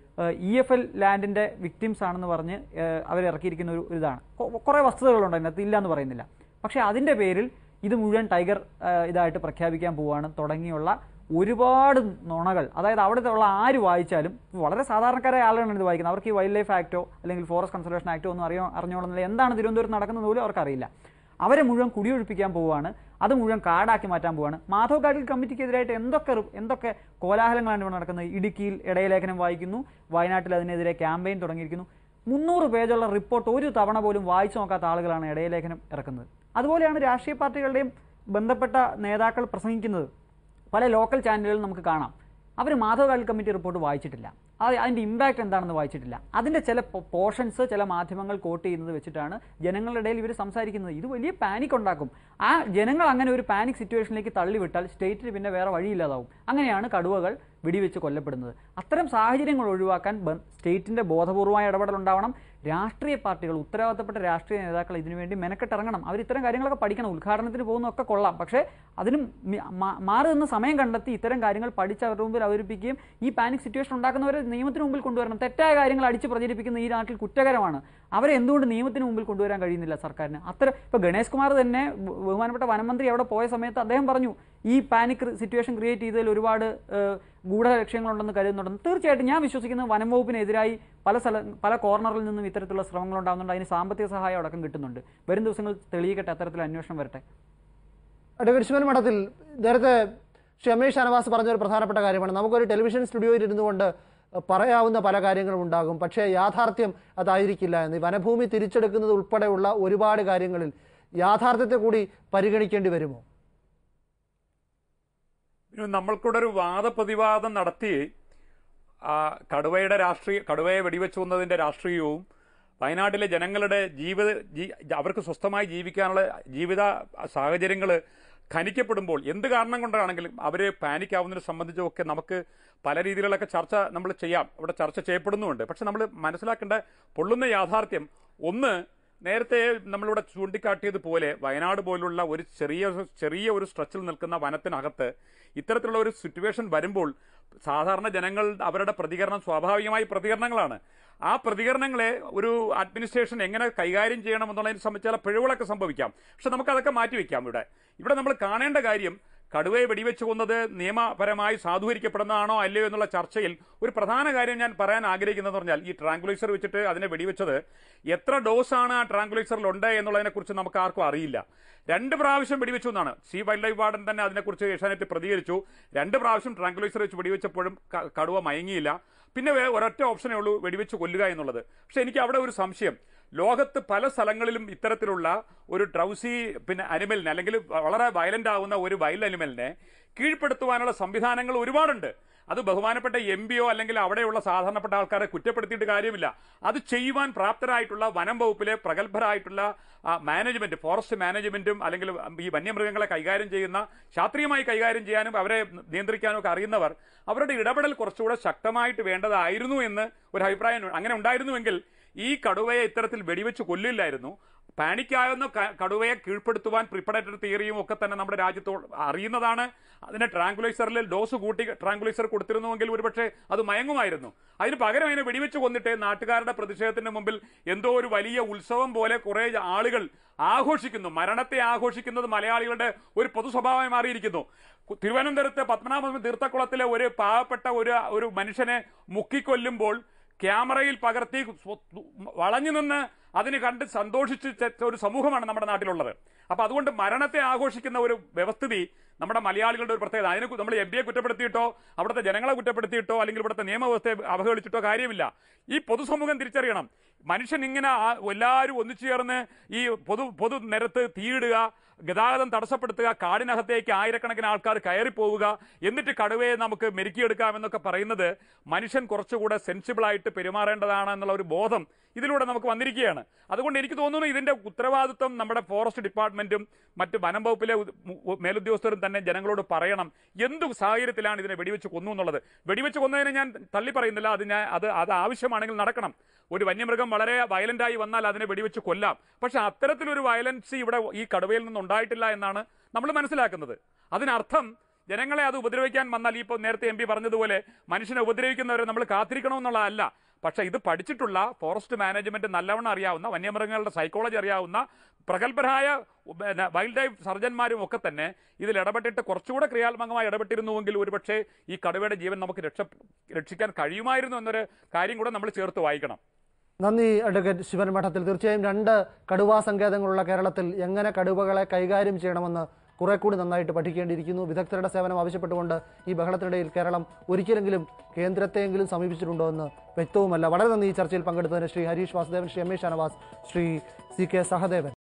ഇ എഫ് എൽ ലാൻഡിൻ്റെ വിക്ടിംസ് ആണെന്ന് പറഞ്ഞ് ഏഹ്, അവരിറക്കിയിരിക്കുന്ന ഒരു ഒരു ഇതാണ് കൊ- കുറേ വസ്തുതകളുണ്ട് അതിനകത്ത് ഇല്ല എന്ന് പറയുന്നില്ല പക്ഷേ അതിൻ്റെ പേരിൽ ഇത് മുഴുവൻ ടൈഗർ ഏഹ്, ഇതായിട്ട് പ്രഖ്യാപിക്കാൻ പോവുകയാണ് തുടങ്ങിയുള്ള ഒരുപാട് നുണകൾ അതായത് അവിടുത്തെ ഉള്ള ആര് വായിച്ചാലും വളരെ സാധാരണക്കാരായ ആളുകളാണ് ഇത് വായിക്കുന്നത് അവർക്ക് ഈ വൈൽഡ് ലൈഫ് ആക്ടോ അല്ലെങ്കിൽ ഫോറസ്റ്റ് കൺസർവേഷൻ ആക്ടോ ഒന്നും അറിയോ അറിഞ്ഞോളുന്നില്ല എന്താണ് തിരുവനന്തപുരത്ത് നടക്കുന്നത് പോലും അവർക്കറിയില്ല അവരെ മുഴുവൻ കുടിയൊഴിപ്പിക്കാൻ പോവുകയാണ് അത് മുഴുവൻ കാടാക്കി മാറ്റാൻ പോവുകയാണ് മാധവ് ഗാഡ്ഗിൽ കമ്മിറ്റിക്കെതിരായിട്ട് എന്തൊക്കെ റി- എന്തൊക്കെ കോലാഹലങ്ങളാണ് ഇവിടെ നടക്കുന്നത് ഇടുക്കിയിൽ ഇടയലേഖനം വായിക്കുന്നു വയനാട്ടിൽ അതിനെതിരെ ക്യാമ്പയിൻ തുടങ്ങിയിരിക്കുന്നു മുന്നൂറ് പേജുള്ള റിപ്പോർട്ട് ഒരു തവണ പോലും വായിച്ചു നോക്കാത്ത ആളുകളാണ് ഇടയലേഖനം ഇറക്കുന്നത് അതുപോലെയാണ് രാഷ്ട്രീയ പാർട്ടികളുടെയും ബന്ധപ്പെട്ട നേതാക്കൾ പ്രസംഗിക്കുന്നത് പല ലോക്കൽ ചാനലുകളിൽ നമുക്ക് കാണാം അവർ മാധവ് ഗാഡ്ഗിൽ കമ്മിറ്റി റിപ്പോർട്ട് വായിച്ചിട്ടില്ല അത് അതിൻ്റെ ഇമ്പാക്റ്റ് എന്താണെന്ന് വായിച്ചിട്ടില്ല അതിൻ്റെ ചില പോർഷൻസ് ചില മാധ്യമങ്ങൾ കോട്ട് ചെയ്യുന്നത് വെച്ചിട്ടാണ് ജനങ്ങളുടെ ഇടയിൽ ഇവർ സംസാരിക്കുന്നത് ഇത് വലിയ പാനിക് ഉണ്ടാക്കും ആ ജനങ്ങൾ അങ്ങനെ ഒരു പാനിക് സിറ്റുവേഷനിലേക്ക് തള്ളിവിട്ടാൽ സ്റ്റേറ്റിന് പിന്നെ വേറെ വഴിയില്ലാതാവും അങ്ങനെയാണ് കടുവകൾ വെടിവെച്ച് കൊല്ലപ്പെടുന്നത് അത്തരം സാഹചര്യങ്ങൾ ഒഴിവാക്കാൻ ബ- സ്റ്റേറ്റിന്റെ ബോധപൂർവമായ ഇടപെടൽ ഉണ്ടാവണം രാഷ്ട്രീയ പാർട്ടികൾ ഉത്തരവാദിത്തപ്പെട്ട രാഷ്ട്രീയ നേതാക്കൾ ഇതിനുവേണ്ടി മെനക്കെട്ടിറങ്ങണം അവർ ഇത്തരം കാര്യങ്ങളൊക്കെ പഠിക്കണം ഉദ്ഘാടനത്തിന് പോകുന്നതൊക്കെ കൊള്ളാം പക്ഷേ അതിനും മി- മാ- മാറി നിന്ന് സമയം കണ്ടെത്തി ഇത്തരം കാര്യങ്ങൾ പഠിച്ച് അവരുടെ മുമ്പിൽ അവതരിപ്പിക്കുകയും ഈ പാനിക് സിറ്റുവേഷൻ ഉണ്ടാക്കുന്നവരെ നിയമത്തിന് മുമ്പിൽ കൊണ്ടുവരണം തെറ്റായ കാര്യങ്ങൾ അടിച്ച് പ്രചരിപ്പിക്കുന്ന ഈ നാട്ടിൽ കുറ്റകരമാണ് അവരെ എന്തുകൊണ്ട് നിയമത്തിന് മുമ്പിൽ കൊണ്ടുവരാൻ കഴിയുന്നില്ല സർക്കാരിന് അത്തരം ഇപ്പോൾ ഗണേഷ് കുമാർ തന്നെ ബ- ബഹുമാനപ്പെട്ട വനമന്ത്രി അവിടെ പോയ സമയത്ത് അദ്ദേഹം പറഞ്ഞു ഈ പാനിക് സിറ്റുവേഷൻ ക്രിയേറ്റ് ചെയ്തതിൽ ഒരുപാട് ഏഹ്, ഗൂഢലക്ഷ്യങ്ങളുണ്ടെന്ന് കരുതുന്നുണ്ടെന്ന് തീർച്ചയായിട്ടും ഞാൻ വിശ്വസിക്കുന്നത് വനം വകുപ്പിനെതിരായി പല സ്ഥല പല കോർണറിൽ നിന്നും ഇത്തരത്തിലുള്ള ശ്രമങ്ങൾ ഉണ്ടാകുന്നുണ്ട് അതിന് സാമ്പത്തിക സഹായം അടക്കം കിട്ടുന്നുണ്ട് വരും ദിവസങ്ങൾ തെളിയിക്കട്ടെ അത്തരത്തിൽ അന്വേഷണം വരട്ടെ അഡ്വക്കേറ്റ് ശിവൻ മഠത്തിൽ നേരത്തെ ശ്രീ അമേഷ് ഷനവാസ് പറഞ്ഞ ഒരു പ്രധാനപ്പെട്ട കാര്യമാണ് നമുക്കൊരു ടെലിവിഷൻ സ്റ്റുഡിയോയിൽ ഇരുന്നു കൊണ്ട് പറയാവുന്ന പല കാര്യങ്ങളും ഉണ്ടാകും പക്ഷേ യാഥാർത്ഥ്യം അതായിരിക്കില്ല എന്ന് ഈ വനഭൂമി തിരിച്ചെടുക്കുന്നത് ഉൾപ്പെടെയുള്ള ഒരുപാട് കാര്യങ്ങളിൽ യാഥാർത്ഥ്യത്തെ കൂടി പരിഗണിക്കേണ്ടി വരുമോ പിന്നെ നമ്മൾക്കൂടെ ഒരു വാദപ്രതിവാദം നടത്തി ആ, കടുവയുടെ രാഷ്ട്രീയ കടുവയെ വെടിവെച്ചു കൊന്നതിന്റെ രാഷ്ട്രീയവും വയനാട്ടിലെ ജനങ്ങളുടെ ജീവിത ജീ- അവർക്ക് സ്വസ്ഥമായി ജീവിക്കാനുള്ള ജീവിത സാഹചര്യങ്ങൾ ഖനിക്കപ്പെടുമ്പോൾ എന്ത് കാരണം കൊണ്ടാണെങ്കിലും അവർ പാനിക് ആവുന്നതിനെ സംബന്ധിച്ചൊക്കെ നമുക്ക് പല രീതിയിലുള്ളൊക്കെ ചർച്ച നമ്മൾ ചെയ്യാം ഇവിടെ ചർച്ച ചെയ്യപ്പെടുന്നുമുണ്ട് പക്ഷെ നമ്മൾ മനസ്സിലാക്കേണ്ട പൊള്ളുന്ന യാഥാർത്ഥ്യം ഒന്ന് നേരത്തെ നമ്മളിവിടെ ചൂണ്ടിക്കാട്ടിയതുപോലെ വയനാട് പോലുള്ള ഒരു ചെറിയ ചെറിയ ഒരു സ്ട്രെച്ചിൽ നിൽക്കുന്ന വനത്തിനകത്ത് ഇത്തരത്തിലുള്ള ഒരു സിറ്റുവേഷൻ വരുമ്പോൾ സാധാരണ ജനങ്ങൾ അവരുടെ പ്രതികരണം സ്വാഭാവികമായി പ്രതികരണങ്ങളാണ് ആ പ്രതികരണങ്ങളെ ഒരു അഡ്മിനിസ്ട്രേഷൻ എങ്ങനെ കൈകാര്യം ചെയ്യണം എന്നുള്ളതിനെ സംബന്ധിച്ച് ചില പിഴവുകളൊക്കെ സംഭവിക്കാം പക്ഷെ നമുക്കതൊക്കെ മാറ്റിവെക്കാം ഇവിടെ ഇവിടെ നമ്മൾ കാണേണ്ട കാര്യം കടുവയെ വെടിവെച്ച് കൊന്നത് നിയമപരമായി സാധൂകരിക്കപ്പെടുന്നതാണോ അല്ലയോ എന്നുള്ള ചർച്ചയിൽ ഒരു പ്രധാന കാര്യം ഞാൻ പറയാൻ ആഗ്രഹിക്കുന്നതെന്ന് പറഞ്ഞാൽ ഈ ട്രാങ്കുലൈസർ വെച്ചിട്ട് അതിനെ വെടിവെച്ചത് എത്ര ഡോസാണ് ആ ട്രാങ്കുലൈസറിൽ ഉണ്ട് എന്നുള്ളതിനെക്കുറിച്ച് നമുക്ക് ആർക്കും അറിയില്ല രണ്ട് പ്രാവശ്യം വെടിവെച്ചു എന്നാണ് സി വൈൽഡ് ലൈഫ് വാർഡൻ തന്നെ അതിനെക്കുറിച്ച് ഏഷ്യാനെറ്റ് പ്രതികരിച്ചു രണ്ട് പ്രാവശ്യം ട്രാങ്കുലൈസർ വെച്ച് വെടിവെച്ചപ്പോഴും ക- കടുവ മയങ്ങിയില്ല പിന്നെ വേ- ഒരൊറ്റ ഓപ്ഷനേ ഉള്ളൂ വെടിവെച്ച് കൊല്ലുക എന്നുള്ളത് പക്ഷെ എനിക്ക് അവിടെ ഒരു സംശയം ലോകത്ത് പല സ്ഥലങ്ങളിലും ഇത്തരത്തിലുള്ള ഒരു ഡ്രൗസി പിന്നെ അനിമലിനെ അല്ലെങ്കിൽ വളരെ വയലന്റ് ആവുന്ന ഒരു വൈൽഡ് അനിമലിനെ കീഴ്പ്പെടുത്തുവാനുള്ള സംവിധാനങ്ങൾ ഒരുപാടുണ്ട് അത് ബഹുമാനപ്പെട്ട എം പിയോ അല്ലെങ്കിൽ അവിടെയുള്ള സാധാരണപ്പെട്ട ആൾക്കാരെ കുറ്റപ്പെടുത്തിയിട്ട് കാര്യമില്ല അത് ചെയ്യുവാൻ പ്രാപ്തരായിട്ടുള്ള വനം വകുപ്പിലെ പ്രഗത്ഭരായിട്ടുള്ള ആ, മാനേജ്മെന്റ് ഫോറസ്റ്റ് മാനേജ്മെന്റും അല്ലെങ്കിൽ ഈ വന്യമൃഗങ്ങളെ കൈകാര്യം ചെയ്യുന്ന ശാസ്ത്രീയമായി കൈകാര്യം ചെയ്യാനും അവരെ നിയന്ത്രിക്കാനും ഒക്കെ അറിയുന്നവർ അവരുടെ ഇടപെടൽ കുറച്ചുകൂടെ ശക്തമായിട്ട് വേണ്ടതായിരുന്നു എന്ന് ഒരു അഭിപ്രായം അങ്ങനെ ഉണ്ടായിരുന്നുവെങ്കിൽ ഈ കടുവയെ ഇത്തരത്തിൽ വെടിവെച്ച് കൊല്ലില്ലായിരുന്നു പാനിക്കാവുന്ന ക- കടുവയെ കീഴ്പ്പെടുത്തുവാൻ പ്രിപ്പറേറ്ററി തിയറിയും ഒക്കെ തന്നെ നമ്മുടെ രാജ്യത്തോ അറിയുന്നതാണ് അതിന് ട്രാങ്കുലൈസറിൽ ഡോസ് കൂട്ടി ട്രാങ്കുലൈസർ കൊടുത്തിരുന്നുവെങ്കിൽ ഒരുപക്ഷെ അത് മയങ്ങുമായിരുന്നു അതിന് പകരം അതിനെ വെടിവെച്ച് കൊന്നിട്ട് നാട്ടുകാരുടെ പ്രതിഷേധത്തിന്റെ മുമ്പിൽ എന്തോ ഒരു വലിയ ഉത്സവം പോലെ കുറെ ആളുകൾ ആഘോഷിക്കുന്നു മരണത്തെ ആഘോഷിക്കുന്നത് മലയാളികളുടെ ഒരു പൊതു സ്വഭാവമായി മാറിയിരിക്കുന്നു കു- തിരുവനന്തപുരത്ത് പത്മനാഭ തീർത്ഥക്കുളത്തിലെ ഒരു പാവപ്പെട്ട ഒരു ഒരു മനുഷ്യനെ മുക്കിക്കൊല്ലുമ്പോൾ ക്യാമറയിൽ പകർത്തി സ്വ- വളഞ്ഞു നിന്ന് അതിന് കണ്ട് സന്തോഷിച്ച് ചെ- ഒരു സമൂഹമാണ് നമ്മുടെ നാട്ടിലുള്ളത് അപ്പൊ അതുകൊണ്ട് മരണത്തെ ആഘോഷിക്കുന്ന ഒരു വ്യവസ്ഥിതി നമ്മുടെ മലയാളികളുടെ ഒരു പ്രത്യേകത അതിനെ കു- നമ്മൾ എം പിയെ കുറ്റപ്പെടുത്തിയിട്ടോ അവിടുത്തെ ജനങ്ങളെ കുറ്റപ്പെടുത്തിയിട്ടോ അല്ലെങ്കിൽ ഇവിടുത്തെ നിയമവ്യവസ്ഥയെ അവഹേളിച്ചിട്ടോ കാര്യമില്ല ഈ പൊതുസമൂഹം തിരിച്ചറിയണം മനുഷ്യൻ ഇങ്ങനെ ആ- എല്ലാവരും ഒന്നിച്ചു ചേർന്ന് ഈ പൊതു പൊതു നിരത്ത് തീയിടുക ഗതാഗതം തടസ്സപ്പെടുത്തുക കാടിനകത്തേക്ക് ആയിരക്കണക്കിന് ആൾക്കാർ കയറിപ്പോവുക എന്നിട്ട് കടുവയെ നമുക്ക് മെരുക്കിയെടുക്കാം എന്നൊക്കെ പറയുന്നത് മനുഷ്യൻ കുറച്ചുകൂടെ സെൻസിബിൾ ആയിട്ട് പെരുമാറേണ്ടതാണ് എന്നുള്ള ഒരു ബോധം ഇതിലൂടെ നമുക്ക് വന്നിരിക്കുകയാണ് അതുകൊണ്ട് എനിക്ക് തോന്നുന്നു ഇതിന്റെ ഉത്തരവാദിത്വം നമ്മുടെ ഫോറസ്റ്റ് ഡിപ്പാർട്ട്മെന്റും മറ്റ് വനം വകുപ്പിലെ ഉ- ഉ- മേലുദ്യോഗസ്ഥരും തന്നെ ജനങ്ങളോട് പറയണം എന്ത് സാഹചര്യത്തിലാണ് ഇതിനെ വെടിവെച്ച് കൊന്നു എന്നുള്ളത് വെടിവെച്ച് കൊന്നതിനെ ഞാൻ തള്ളി പറയുന്നില്ല അത് ഞാൻ അത് അത് ആവശ്യമാണെങ്കിൽ നടക്കണം ഒരു വന്യമൃഗം വളരെ വയലന്റായി വന്നാൽ അതിനെ വെടിവെച്ച് കൊല്ലാം പക്ഷെ അത്തരത്തിലൊരു വയലൻസ് ഇവിടെ ഈ കടുവയിൽ നിന്ന് ഉണ്ടായിട്ടില്ല എന്നാണ് നമ്മൾ മനസ്സിലാക്കുന്നത് അതിനർത്ഥം ജനങ്ങളെ അത് ഉപദ്രവിക്കാൻ വന്നാൽ ഇപ്പോൾ നേരത്തെ എം പി പറഞ്ഞതുപോലെ മനുഷ്യനെ ഉപദ്രവിക്കുന്നവരെ നമ്മൾ കാത്തിരിക്കണമെന്നുള്ളതല്ല പക്ഷെ ഇത് പഠിച്ചിട്ടുള്ള ഫോറസ്റ്റ് മാനേജ്മെന്റ് നല്ലവണ്ണം അറിയാവുന്ന വന്യമൃഗങ്ങളുടെ സൈക്കോളജി അറിയാവുന്ന പ്രഗത്ഭരായ പിന്നെ വൈൽഡ് ലൈഫ് സർജന്മാരും ഒക്കെ തന്നെ ഇതിൽ ഇടപെട്ടിട്ട് കുറച്ചുകൂടെ ക്രിയാത്മകമായി ഇടപെട്ടിരുന്നുവെങ്കിൽ ഒരുപക്ഷെ ഈ കടുവയുടെ ജീവൻ നമുക്ക് രക്ഷ രക്ഷിക്കാൻ കഴിയുമായിരുന്നു എന്നൊരു കാര്യം കൂടെ നമ്മൾ ചേർത്ത് വായിക്കണം നന്ദി അഡ്വക്കേറ്റ് ശിവൻ മഠത്തിൽ തീർച്ചയായും രണ്ട് കടുവാ സങ്കേതങ്ങളുള്ള കേരളത്തിൽ എങ്ങനെ കടുവകളെ കൈകാര്യം ചെയ്യണമെന്ന് കുറെ കൂടി നന്നായിട്ട് പഠിക്കേണ്ടിയിരിക്കുന്നു വിദഗ്ധരുടെ സേവനം ആവശ്യപ്പെട്ടുകൊണ്ട് ഈ ബഹളത്തിനിടയിൽ കേരളം ഒരിക്കലെങ്കിലും കേന്ദ്രത്തെയെങ്കിലും സമീപിച്ചിട്ടുണ്ടോ എന്ന് വ്യക്തവുമല്ല വളരെ നന്ദി ഈ ചർച്ചയിൽ പങ്കെടുത്തതിന് Shri Harish Vasudevan Shri M A Shanavas Shri C K Sahadevan